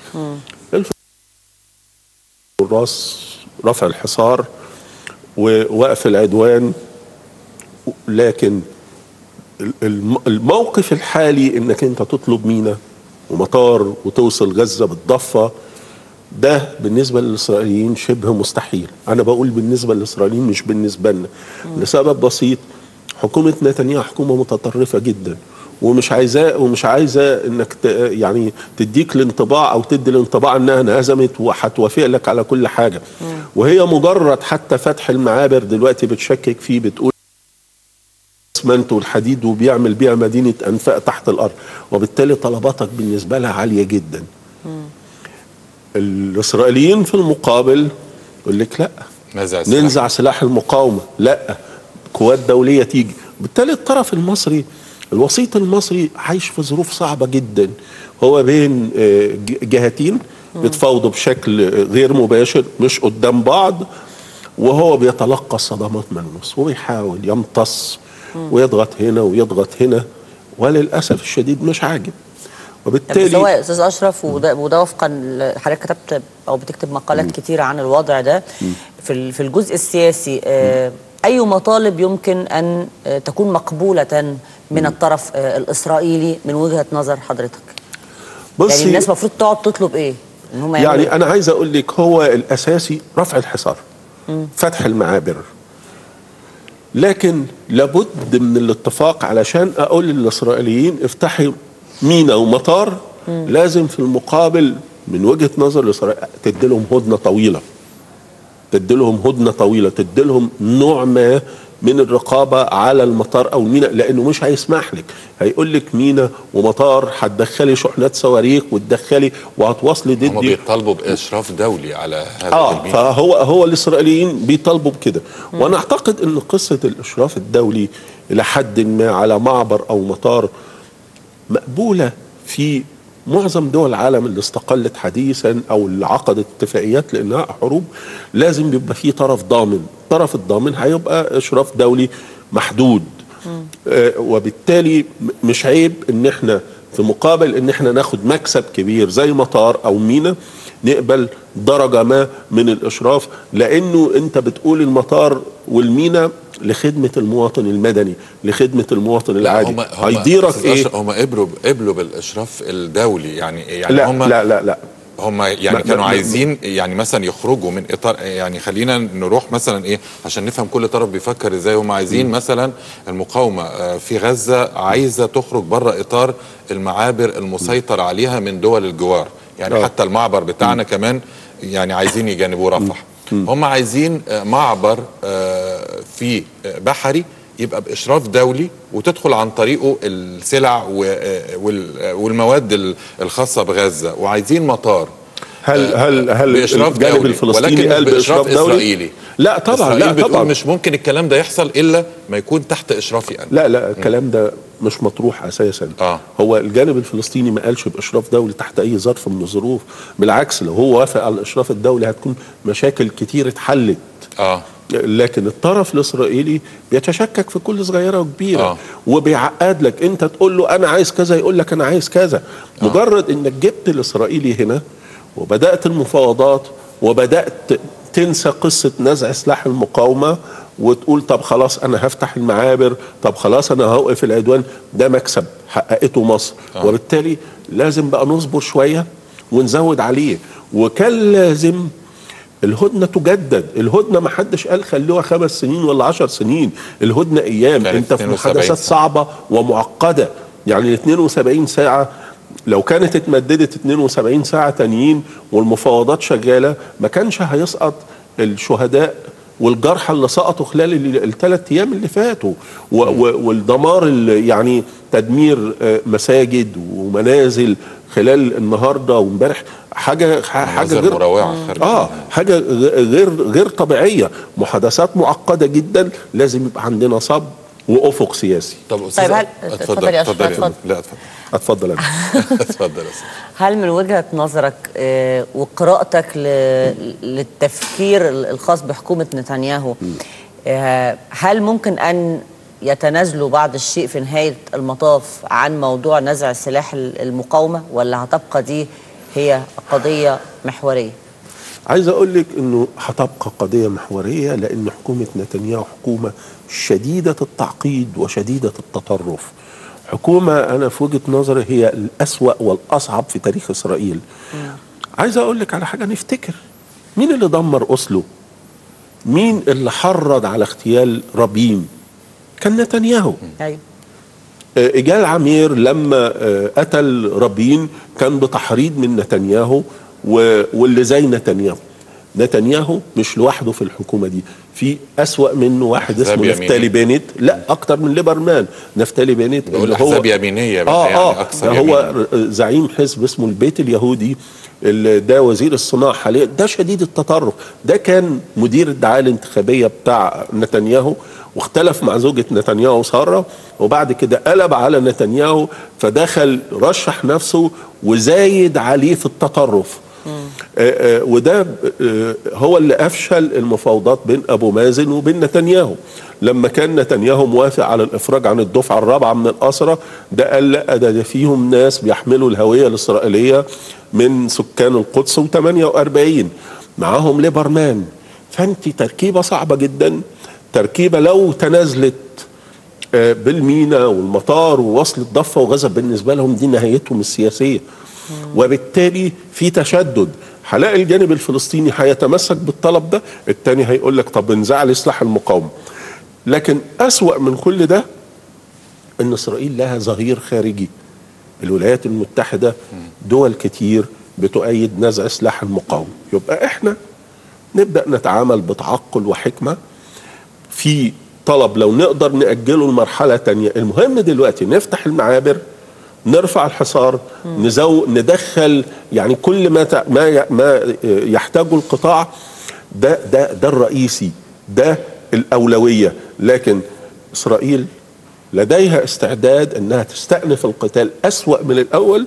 الراس رفع الحصار ووقف العدوان لكن الم- الموقف الحالي انك انت تطلب مينا ومطار وتوصل غزه بالضفه ده بالنسبه للاسرائيليين شبه مستحيل انا بقول بالنسبه للاسرائيليين مش بالنسبه لنا لسبب بسيط حكومه نتنياهو حكومه متطرفه جدا ومش عايزاه ومش عايزه انك ت يعني تديك الانطباع او تدي الانطباع انها انهزمت وهتوافق لك على كل حاجه وهي مجرد حتى فتح المعابر دلوقتي بتشكك فيه بتقول الاسمنت والحديد وبيعمل بيها مدينه انفاق تحت الارض وبالتالي طلباتك بالنسبه لها عاليه جدا الاسرائيليين في المقابل يقول لك لا نزع السلاح. ننزع سلاح المقاومه لا قوات دوليه تيجي بالتالي الطرف المصري الوسيط المصري عايش في ظروف صعبه جدا هو بين آه، ج- جهتين بيتفاوضوا بشكل غير مباشر مش قدام بعض وهو بيتلقى الصدمات من مصر وبيحاول يمتص ويضغط هنا ويضغط هنا وللاسف الشديد مش عاجب طب وبالتالي سواء استاذ اشرف وده, وده وفقا ل- حضرتك كتبت او بتكتب مقالات كتيره عن الوضع ده في ال- في الجزء السياسي آه، اي مطالب يمكن ان آه، تكون مقبوله من الطرف آه، الاسرائيلي من وجهه نظر حضرتك يعني بصي- الناس المفروض تقعد تطلب ايه ان هم يعملوا يعني انا عايز اقول لك هو الاساسي رفع الحصار مم. فتح المعابر لكن لابد من الاتفاق علشان اقول للاسرائيليين افتحي مينا ومطار مم. لازم في المقابل من وجهه نظر الاسرائيليين تدي لهم هدنه طويله تدي لهم هدنه طويله تدي لهم نوع ما من الرقابه على المطار او المينا لانه مش هيسمح لك هيقول لك مينا ومطار هتدخلي شحنات صواريخ وتدخلي وهتواصلي ضدي هم بيطالبوا باشراف دولي على هذا اه الميناء. فهو هو الاسرائيليين بيطالبوا بكده وانا اعتقد ان قصه الاشراف الدولي الى حد ما على معبر او مطار مقبوله في معظم دول العالم اللي استقلت حديثا او اللي عقدت اتفاقيات لانها حروب لازم يبقى في طرف ضامن الطرف الضامن هيبقى اشراف دولي محدود آه، وبالتالي م- مش عيب ان احنا في مقابل ان احنا ناخد مكسب كبير زي مطار او مينا نقبل درجة ما من الاشراف لانه انت بتقول المطار والمينا لخدمة المواطن المدني لخدمة المواطن العادي هم هيديرك أستاذ ايه أشرف، هم قبلوا قبلوا بالاشراف الدولي يعني يعني لا هم لا لا لا هم يعني ما- كانوا ما- عايزين يعني مثلا يخرجوا من اطار يعني خلينا نروح مثلا ايه عشان نفهم كل طرف بيفكر ازاي هم عايزين مثلا المقاومه آه، في غزه عايزه تخرج بره اطار المعابر المسيطر عليها من دول الجوار يعني آه. حتى المعبر بتاعنا كمان يعني عايزين يجانبوه رفح هم عايزين آه، معبر آه، في آه، بحري يبقى باشراف دولي وتدخل عن طريقه السلع و- آه، وال- والمواد ال- الخاصه بغزه وعايزين مطار هل هل هل باشراف الجانب دولي الفلسطيني ولكن قال باشراف باشراف دولي اسرائيلي لا طبعا إسرائيل لا بتقول طبعا مش ممكن الكلام ده يحصل الا ما يكون تحت اشرافي انا لا لا الكلام ده مش مطروح اساسا آه. هو الجانب الفلسطيني ما قالش باشراف دولي تحت اي ظرف من الظروف بالعكس لو هو وافق على الاشراف الدولي هتكون مشاكل كتير اتحلت اه لكن الطرف الاسرائيلي بيتشكك في كل صغيره وكبيره آه. آه. وبيعقد لك انت تقول له انا عايز كذا يقول لك انا عايز كذا آه. مجرد انك جبت الاسرائيلي هنا وبدات المفاوضات وبدات تنسى قصه نزع سلاح المقاومه وتقول طب خلاص انا هفتح المعابر طب خلاص انا هوقف العدوان ده مكسب حققته مصر آه. وبالتالي لازم بقى نصبر شويه ونزود عليه وكان لازم الهدنه تجدد الهدنه ما حدش قال خلوها خمس سنين ولا عشر سنين الهدنه ايام كانت انت في 72 محادثات ساعة. صعبه ومعقده يعني ال 72 ساعه لو كانت اتمددت 72 ساعه تانيين والمفاوضات شغاله ما كانش هيسقط الشهداء والجرحى اللي سقطوا خلال الثلاث ايام اللي فاتوا و- و- والدمار اللي يعني تدمير آه، مساجد ومنازل خلال النهارده وامبارح حاجه حاجه مناظر غير مروعه خارج اه حاجه غ- غير غير طبيعيه محادثات معقده جدا لازم يبقى عندنا صبر وافق سياسي طب طيب هل- اتفضل يا أستاذ، اتفضل. لا اتفضل اتفضل انا اتفضل يا أستاذ. هل من وجهة نظرك آه، وقراءتك ل- للتفكير ال- الخاص بحكومة نتنياهو آه، هل ممكن أن يتنازلوا بعض الشيء في نهاية المطاف عن موضوع نزع سلاح ال- المقاومة ولا هتبقى دي هي قضية محورية؟ عايز اقول لك انه هتبقى قضيه محوريه لان حكومه نتنياهو حكومه شديده التعقيد وشديده التطرف حكومه انا في وجهه نظري هي الاسوا والاصعب في تاريخ اسرائيل عايز اقول لك على حاجه نفتكر مين اللي دمر اوسلو مين اللي حرض على اغتيال رابين كان نتنياهو أيوه آه، إيجال عمير لما آه، قتل رابين كان بتحريض من نتنياهو و- واللي زي نتنياهو نتنياهو مش لوحده في الحكومة دي في أسوأ منه واحد أحزاب اسمه يمينية. نفتالي بينيت لا أكتر من ليبرمان نفتالي بينيت بقول أحزاب يمينية بقى، آه يعني آه أكثر ده هو يمينا. ر- زعيم حزب اسمه البيت اليهودي اللي ده وزير الصناعة حاليا ده شديد التطرف ده كان مدير الدعاية الانتخابية بتاع نتنياهو واختلف مع زوجة نتنياهو سارة وبعد كده قلب على نتنياهو فدخل رشح نفسه وزايد عليه في التطرف آه، آه، وده آه، هو اللي افشل المفاوضات بين ابو مازن وبين نتنياهو لما كان نتنياهو موافق على الافراج عن الدفعه الرابعه من الاسرى ده قال لا ده, ده فيهم ناس بيحملوا الهويه الاسرائيليه من سكان القدس و48 معاهم ليبرمان فانت تركيبه صعبه جدا تركيبه لو تنازلت آه، بالمينا والمطار ووصل الضفه وغزه بالنسبه لهم دي نهايتهم السياسيه وبالتالي في تشدد هلاقي الجانب الفلسطيني هيتمسك بالطلب ده التاني هيقول لك طب انزع لي سلاح المقاومه لكن أسوأ من كل ده ان اسرائيل لها ظهير خارجي الولايات المتحده دول كتير بتؤيد نزع سلاح المقاومه يبقى احنا نبدا نتعامل بتعقل وحكمه في طلب لو نقدر نأجله لمرحلة تانية المهم دلوقتي نفتح المعابر نرفع الحصار نزو ندخل يعني كل ما ت- ما ي- ما يحتاجه القطاع ده ده ده الرئيسي ده الأولوية لكن إسرائيل لديها استعداد انها تستأنف القتال أسوأ من الأول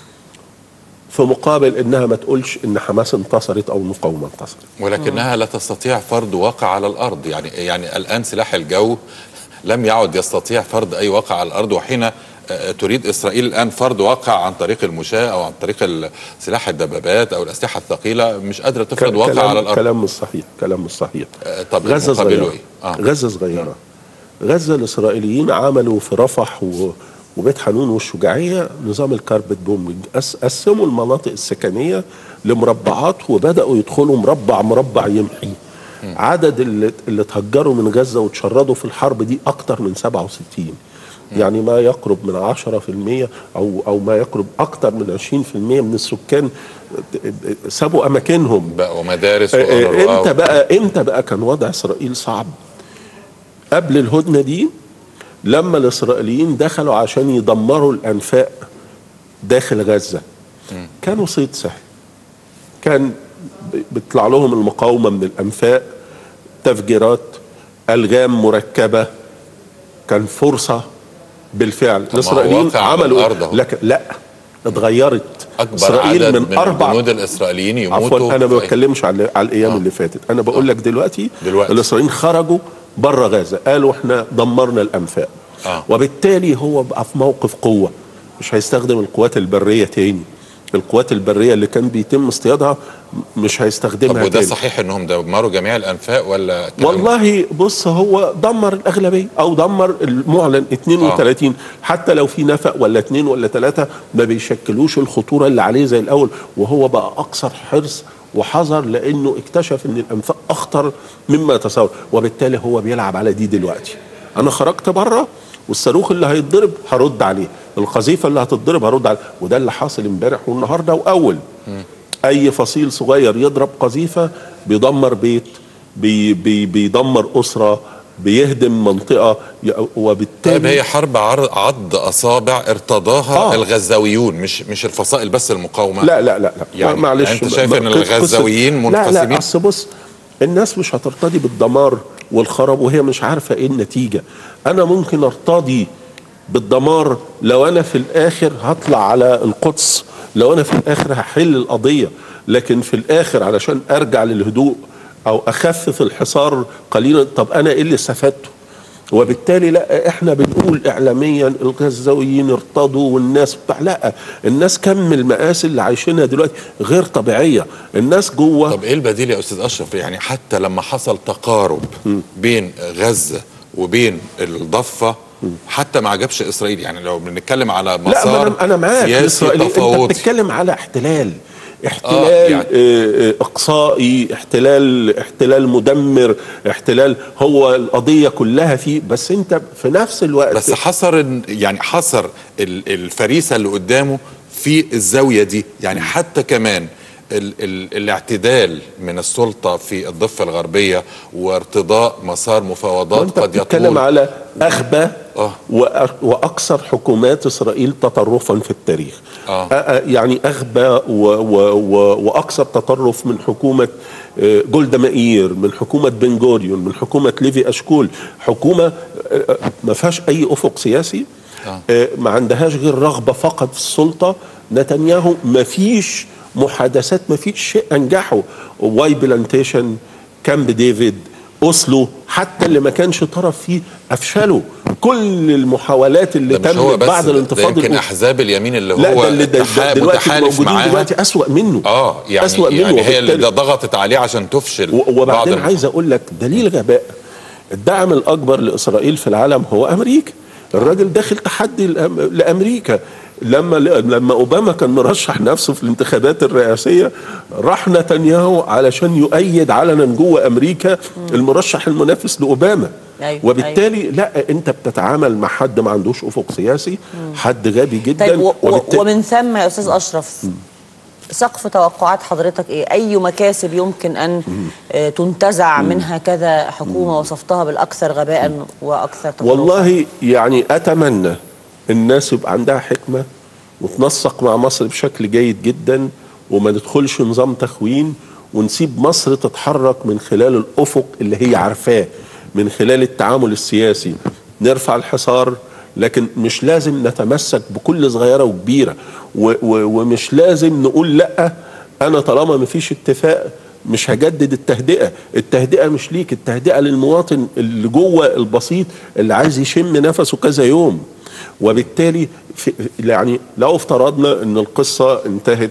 في مقابل انها ما تقولش ان حماس انتصرت او المقاومه انتصرت ولكنها لا تستطيع فرض واقع على الارض يعني يعني الان سلاح الجو لم يعد يستطيع فرض اي واقع على الارض وحين آه، تريد اسرائيل الان فرض واقع عن طريق المشاة او عن طريق ال- سلاح الدبابات او الاسلحه الثقيله مش قادره تفرض واقع كلام على الارض كلام مش صحيح كلام مش صحيح آه، طب غزه مقابله صغيره ايه؟ آه. غزه صغيره غزه الاسرائيليين عملوا في رفح و... وبيت حنون والشجاعيه نظام الكاربت بومبنج قس- قسموا المناطق السكنيه لمربعات وبداوا يدخلوا مربع مربع يمحي عدد اللي, اللي اتهجروا من غزه وتشردوا في الحرب دي اكتر من 67 يعني ما يقرب من 10% او او ما يقرب اكتر من 20% من السكان سابوا اماكنهم بقى ومدارس آه، آه، وأونروا امتى بقى امتى بقى كان وضع اسرائيل صعب قبل الهدنه دي لما الاسرائيليين دخلوا عشان يدمروا الانفاق داخل غزه كانوا صيد سهل كان بيطلع لهم المقاومه من الانفاق تفجيرات الغام مركبه كان فرصه بالفعل ما هو الاسرائيليين واقع على عملوا الأرض أهو. لكن لا اتغيرت اكبر عدد من الجنود الاسرائيليين يموتوا عفوا انا ما في- بتكلمش على على الايام آه. اللي فاتت انا بقول لك دلوقتي دلوقتي. الاسرائيليين خرجوا بره غزه قالوا احنا دمرنا الانفاق آه. وبالتالي هو بقى في موقف قوه مش هيستخدم القوات البريه تاني القوات البريه اللي كان بيتم اصطيادها مش طب هيستخدمها وده تاني صحيح انهم دمروا جميع الانفاق ولا كلام- والله بص هو دمر الاغلبيه او دمر المعلن 32 آه. حتى لو في نفق ولا اثنين ولا ثلاثه ما بيشكلوش الخطوره اللي عليه زي الاول وهو بقى اكثر حرص وحذر لانه اكتشف ان الانفاق اخطر مما يتصور وبالتالي هو بيلعب على دي دلوقتي انا خرجت بره والصاروخ اللي هيتضرب هرد عليه القذيفه اللي هتتضرب هرد عليه وده اللي حاصل امبارح والنهارده واول اي فصيل صغير يضرب قذيفه بيدمر بيت بي بي بيدمر اسره بيهدم منطقه ي- وبالتالي طيب هي حرب عر- عض اصابع ارتضاها آه. آه. الغزاويون مش مش الفصائل بس المقاومه لا لا لا لا يعني- معلش يعني أنت شايف إن قصة- الغزاويين لا لا منقسمين؟ اصل بص الناس مش هترتضي بالدمار والخراب وهي مش عارفه ايه النتيجه انا ممكن ارتضي بالدمار لو انا في الاخر هطلع على القدس لو انا في الاخر هحل القضيه لكن في الاخر علشان ارجع للهدوء او اخفف الحصار قليلا طب انا ايه اللي استفدته وبالتالي لا احنا بنقول اعلاميا الغزاويين ارتضوا والناس بتاع لا الناس كم المآسي اللي عايشينها دلوقتي غير طبيعيه الناس جوه طب ايه البديل يا استاذ اشرف يعني حتى لما حصل تقارب بين غزه وبين الضفه حتى ما عجبش اسرائيل يعني لو بنتكلم على لا ما مسار انا انا معاك سياسي الاسرائيلي انت تفاوضي بتتكلم على احتلال احتلال آه، آه يعني- يعني اقصائي احتلال احتلال مدمر احتلال هو القضيه كلها فيه بس انت في نفس الوقت بس حصر إن- يعني حصر ال- الفريسه اللي قدامه في الزاويه دي يعني حتى كمان ال ال الاعتدال من السلطه في الضفه الغربيه وارتضاء مسار مفاوضات وانت قد بتتكلم يطول على اغبى آه. وأ- واكثر حكومات اسرائيل تطرفا في التاريخ آه. أ- أ- يعني اغبى و و و واكثر تطرف من حكومه آه، جولدا مائير من حكومه بن جوريون من حكومه ليفي اشكول حكومه آه، آه، ما فيهاش اي افق سياسي آه. آه، ما عندهاش غير رغبه فقط في السلطه نتنياهو ما فيش محادثات ما فيش شيء انجحه واي بلانتيشن كامب ديفيد اوسلو حتى اللي ما كانش طرف فيه افشله كل المحاولات اللي ده مش هو تمت بس بعد ده- ده الانتفاضه يمكن الأولى. احزاب اليمين اللي لا هو ده اللي ده تحا- ده دلوقتي متحالف موجودين معاها دلوقتي اسوأ منه اه يعني أسوأ منه يعني هي اللي وبالتالي- ده ضغطت عليه عشان تفشل و- بعض وبعدين الم- عايز اقول لك دليل غباء الدعم الاكبر لاسرائيل في العالم هو امريكا الراجل داخل تحدي لأم- لامريكا لما لما اوباما كان مرشح نفسه في الانتخابات الرئاسيه راح نتنياهو علشان يؤيد علنا جوه امريكا المرشح المنافس لاوباما أيوة، وبالتالي لا انت بتتعامل مع حد ما عندوش افق سياسي حد غبي جدا طيب و- و- وبالتالي ومن ثم يا استاذ اشرف سقف توقعات حضرتك ايه؟ اي مكاسب يمكن ان آه، تنتزع من هكذا حكومه وصفتها بالاكثر غباء واكثر تطرفا؟ والله يعني اتمنى الناس يبقى عندها حكمه وتنسق مع مصر بشكل جيد جدا وما ندخلش نظام تخوين ونسيب مصر تتحرك من خلال الافق اللي هي عارفاه من خلال التعامل السياسي نرفع الحصار لكن مش لازم نتمسك بكل صغيره وكبيره و و ومش لازم نقول لا انا طالما مفيش اتفاق مش هجدد التهدئه التهدئه مش ليك التهدئه للمواطن اللي جوه البسيط اللي عايز يشم نفسه كذا يوم وبالتالي في يعني لو افترضنا ان القصه انتهت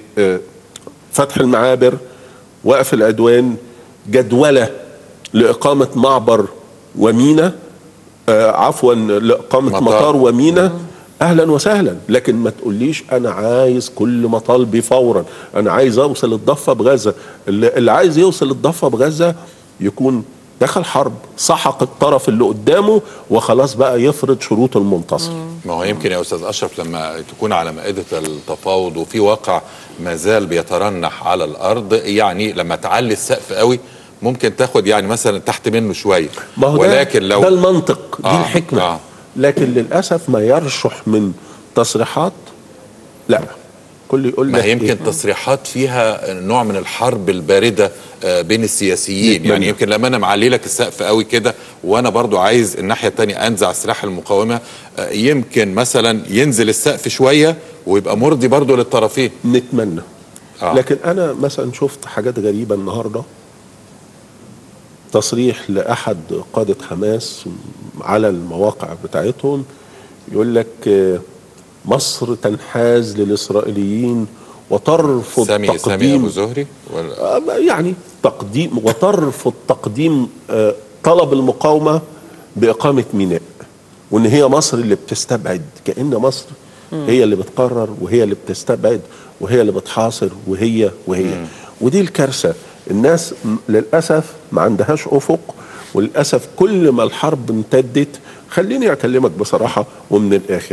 بفتح المعابر وقف العدوان جدوله لاقامه معبر ومينا آه عفوا لاقامه مطار. مطار, مطار ومينا اهلا وسهلا لكن ما تقوليش انا عايز كل مطالبي فورا انا عايز اوصل الضفه بغزه اللي, اللي عايز يوصل الضفه بغزه يكون دخل حرب سحق الطرف اللي قدامه وخلاص بقى يفرض شروط المنتصر ما هو يمكن يا استاذ اشرف لما تكون على مائده التفاوض وفي واقع ما زال بيترنح على الارض يعني لما تعلي السقف قوي ممكن تاخد يعني مثلا تحت منه شويه ما هو ده- ولكن لو ده المنطق دي آه، الحكمه آه. لكن للاسف ما يرشح من تصريحات لا كل يقول ما لك هي يمكن إيه؟ تصريحات فيها نوع من الحرب البارده آه، بين السياسيين نتمنى. يعني يمكن لما انا معلي لك السقف قوي كده وانا برضو عايز الناحيه الثانيه انزع سلاح المقاومه آه، يمكن مثلا ينزل السقف شويه ويبقى مرضي برضو للطرفين نتمنى آه. لكن انا مثلا شفت حاجات غريبه النهارده تصريح لاحد قاده حماس على المواقع بتاعتهم يقول لك آه، مصر تنحاز للاسرائيليين وترفض سامي سامي ابو تقديم زهري ولا آه، يعني تقديم وترفض تقديم آه، طلب المقاومه باقامه ميناء وان هي مصر اللي بتستبعد كان مصر هي اللي بتقرر وهي اللي بتستبعد وهي اللي بتحاصر وهي وهي ودي الكارثه الناس م- للاسف ما عندهاش افق وللاسف كل ما الحرب امتدت خليني اكلمك بصراحه ومن الاخر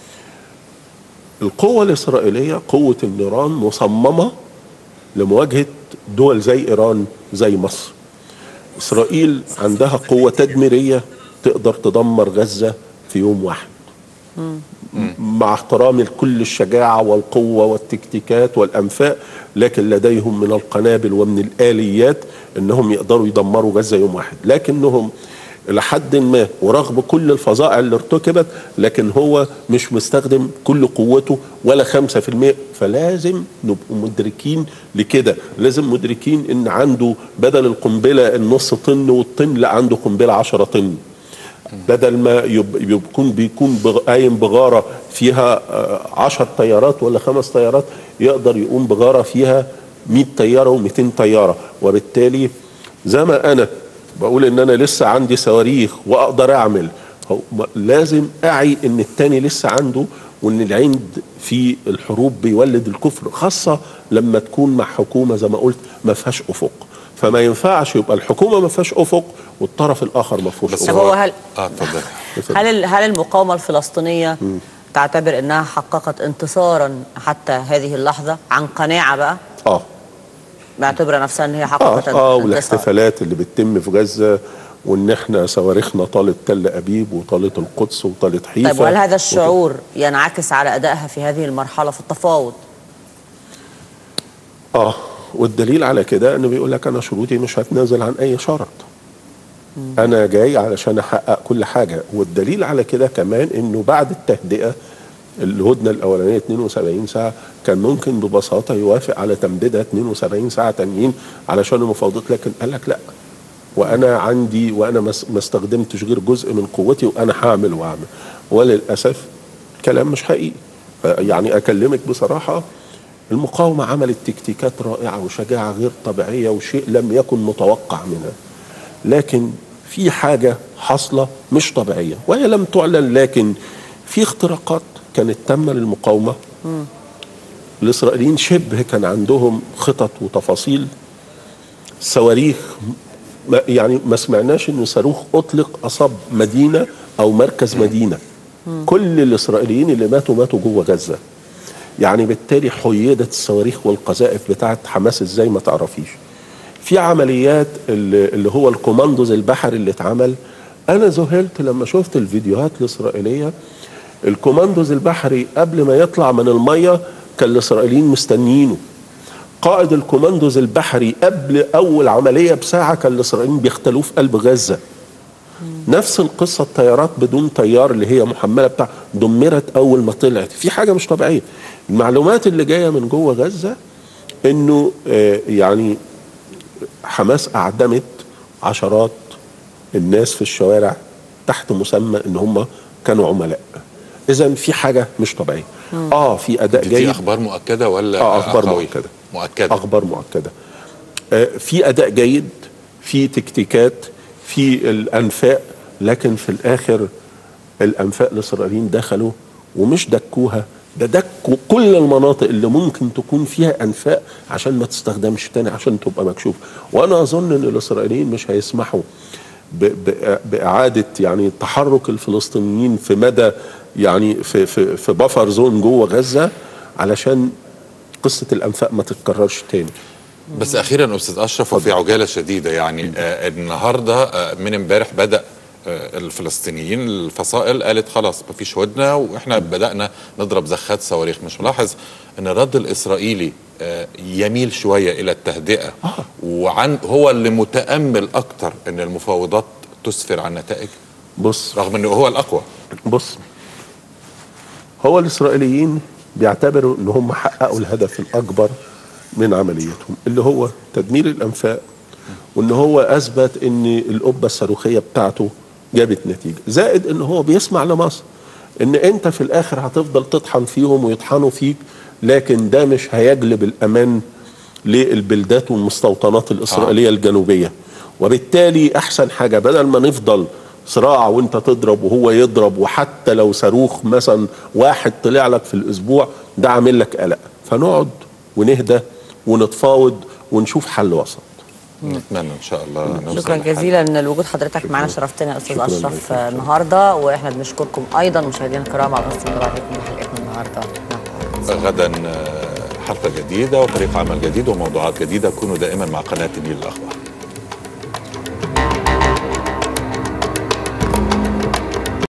القوه الاسرائيليه قوه النيران مصممه لمواجهه دول زي ايران زي مصر اسرائيل عندها قوه تدميريه تقدر تدمر غزه في يوم واحد مع احترامي لكل الشجاعه والقوه والتكتيكات والانفاق لكن لديهم من القنابل ومن الاليات انهم يقدروا يدمروا غزه يوم واحد لكنهم الى حد ما ورغم كل الفظائع اللي ارتكبت لكن هو مش مستخدم كل قوته ولا 5% فلازم نبقى مدركين لكده لازم مدركين ان عنده بدل القنبله النص طن والطن لا عنده قنبله 10 طن بدل ما يب- يكون بيكون بغ- قايم بغاره فيها آه، عشر طيارات ولا خمس طيارات يقدر يقوم بغاره فيها 100 طياره و200 طياره وبالتالي زي ما انا بقول ان انا لسه عندي صواريخ واقدر اعمل هو م- لازم اعي ان التاني لسه عنده وان العند في الحروب بيولد الكفر خاصه لما تكون مع حكومه زي ما قلت ما فيهاش افق فما ينفعش يبقى الحكومه ما فيهاش افق والطرف الاخر ما فيهوش بس طب افق هو هل اه اتفضل هل ال- هل المقاومه الفلسطينيه تعتبر انها حققت انتصارا حتى هذه اللحظه عن قناعه بقى اه معتبره نفسها ان هي اه حققت اه انتصار والاحتفالات اللي بتتم في غزه وان احنا صواريخنا طالت تل ابيب وطالت القدس وطالت حيفا طيب وهل هذا الشعور ينعكس على ادائها في هذه المرحله في التفاوض اه والدليل على كده انه بيقول لك انا شروطي مش هتنازل عن اي شرط انا جاي علشان احقق كل حاجه والدليل على كده كمان انه بعد التهدئه الهدنه الاولانيه 72 ساعه كان ممكن ببساطه يوافق على تمديدها 72 ساعه تانيين علشان المفاوضات لكن قال لك لا وانا عندي وانا ما ما استخدمتش غير جزء من قوتي وانا هعمل واعمل وللاسف كلام مش حقيقي يعني اكلمك بصراحه المقاومه عملت تكتيكات رائعه وشجاعه غير طبيعيه وشيء لم يكن متوقع منها لكن في حاجه حاصله مش طبيعيه وهي لم تعلن لكن في اختراقات كانت تامه للمقاومه الاسرائيليين شبه كان عندهم خطط وتفاصيل صواريخ ما- يعني ما سمعناش ان صاروخ اطلق اصاب مدينه او مركز مدينه كل الاسرائيليين اللي ماتوا ماتوا جوه غزه يعني بالتالي حيدت الصواريخ والقذائف بتاعت حماس ازاي ما تعرفيش في عمليات اللي اللي هو الكوماندوز البحري اللي اتعمل انا ذهلت لما شفت الفيديوهات الاسرائيليه الكوماندوز البحري قبل ما يطلع من الميه كان الاسرائيليين مستنيينه قائد الكوماندوز البحري قبل اول عمليه بساعه كان الاسرائيليين بيختلوه في قلب غزه نفس القصه الطيارات بدون طيار اللي هي محمله بتاع دمرت اول ما طلعت في حاجه مش طبيعيه المعلومات اللي جايه من جوه غزه انه آه، يعني حماس اعدمت عشرات الناس في الشوارع تحت مسمى ان هم كانوا عملاء اذا في حاجه مش طبيعيه اه في اداء دي جيد اخبار مؤكده ولا اه اخبار قوي؟ مؤكده مؤكده اخبار مؤكده آه في اداء جيد في تكتيكات في الانفاق لكن في الاخر الانفاق الاسرائيليين دخلوا ومش دكوها ده دكوا كل المناطق اللي ممكن تكون فيها انفاق عشان ما تستخدمش تاني عشان تبقى مكشوف وانا اظن ان الاسرائيليين مش هيسمحوا ب- ب- باعاده يعني تحرك الفلسطينيين في مدى يعني في في في بفر زون جوه غزه علشان قصه الانفاق ما تتكررش تاني بس اخيرا استاذ اشرف وفي عجاله شديده يعني آه النهارده آه من امبارح بدا آه، الفلسطينيين الفصائل قالت خلاص مفيش هدنه واحنا بدانا نضرب زخات صواريخ مش ملاحظ ان الرد الاسرائيلي آه، يميل شويه الى التهدئه وعن هو اللي متامل اكتر ان المفاوضات تسفر عن نتائج بص رغم انه هو الاقوى بص هو الاسرائيليين بيعتبروا ان هم حققوا الهدف الاكبر من عمليتهم اللي هو تدمير الانفاق وان هو اثبت ان القبه الصاروخيه بتاعته جابت نتيجه زائد ان هو بيسمع لمصر ان انت في الاخر هتفضل تطحن فيهم ويطحنوا فيك لكن ده مش هيجلب الامان للبلدات والمستوطنات الاسرائيليه الجنوبيه وبالتالي احسن حاجه بدل ما نفضل صراع وانت تضرب وهو يضرب وحتى لو صاروخ مثلا واحد طلع لك في الاسبوع ده عامل لك قلق فنقعد ونهدى ونتفاوض ونشوف حل وسط نتمنى ان شاء الله نوصل شكرا لحل. جزيلا لوجود حضرتك معنا شرفتنا يا استاذ شكراً اشرف لك. النهارده واحنا بنشكركم ايضا مشاهدينا الكرام على حسن متابعتكم لحلقتنا النهارده نعم. غدا آه، حلقه جديده وفريق عمل جديد وموضوعات جديده كونوا دائما مع قناه النيل الاخبار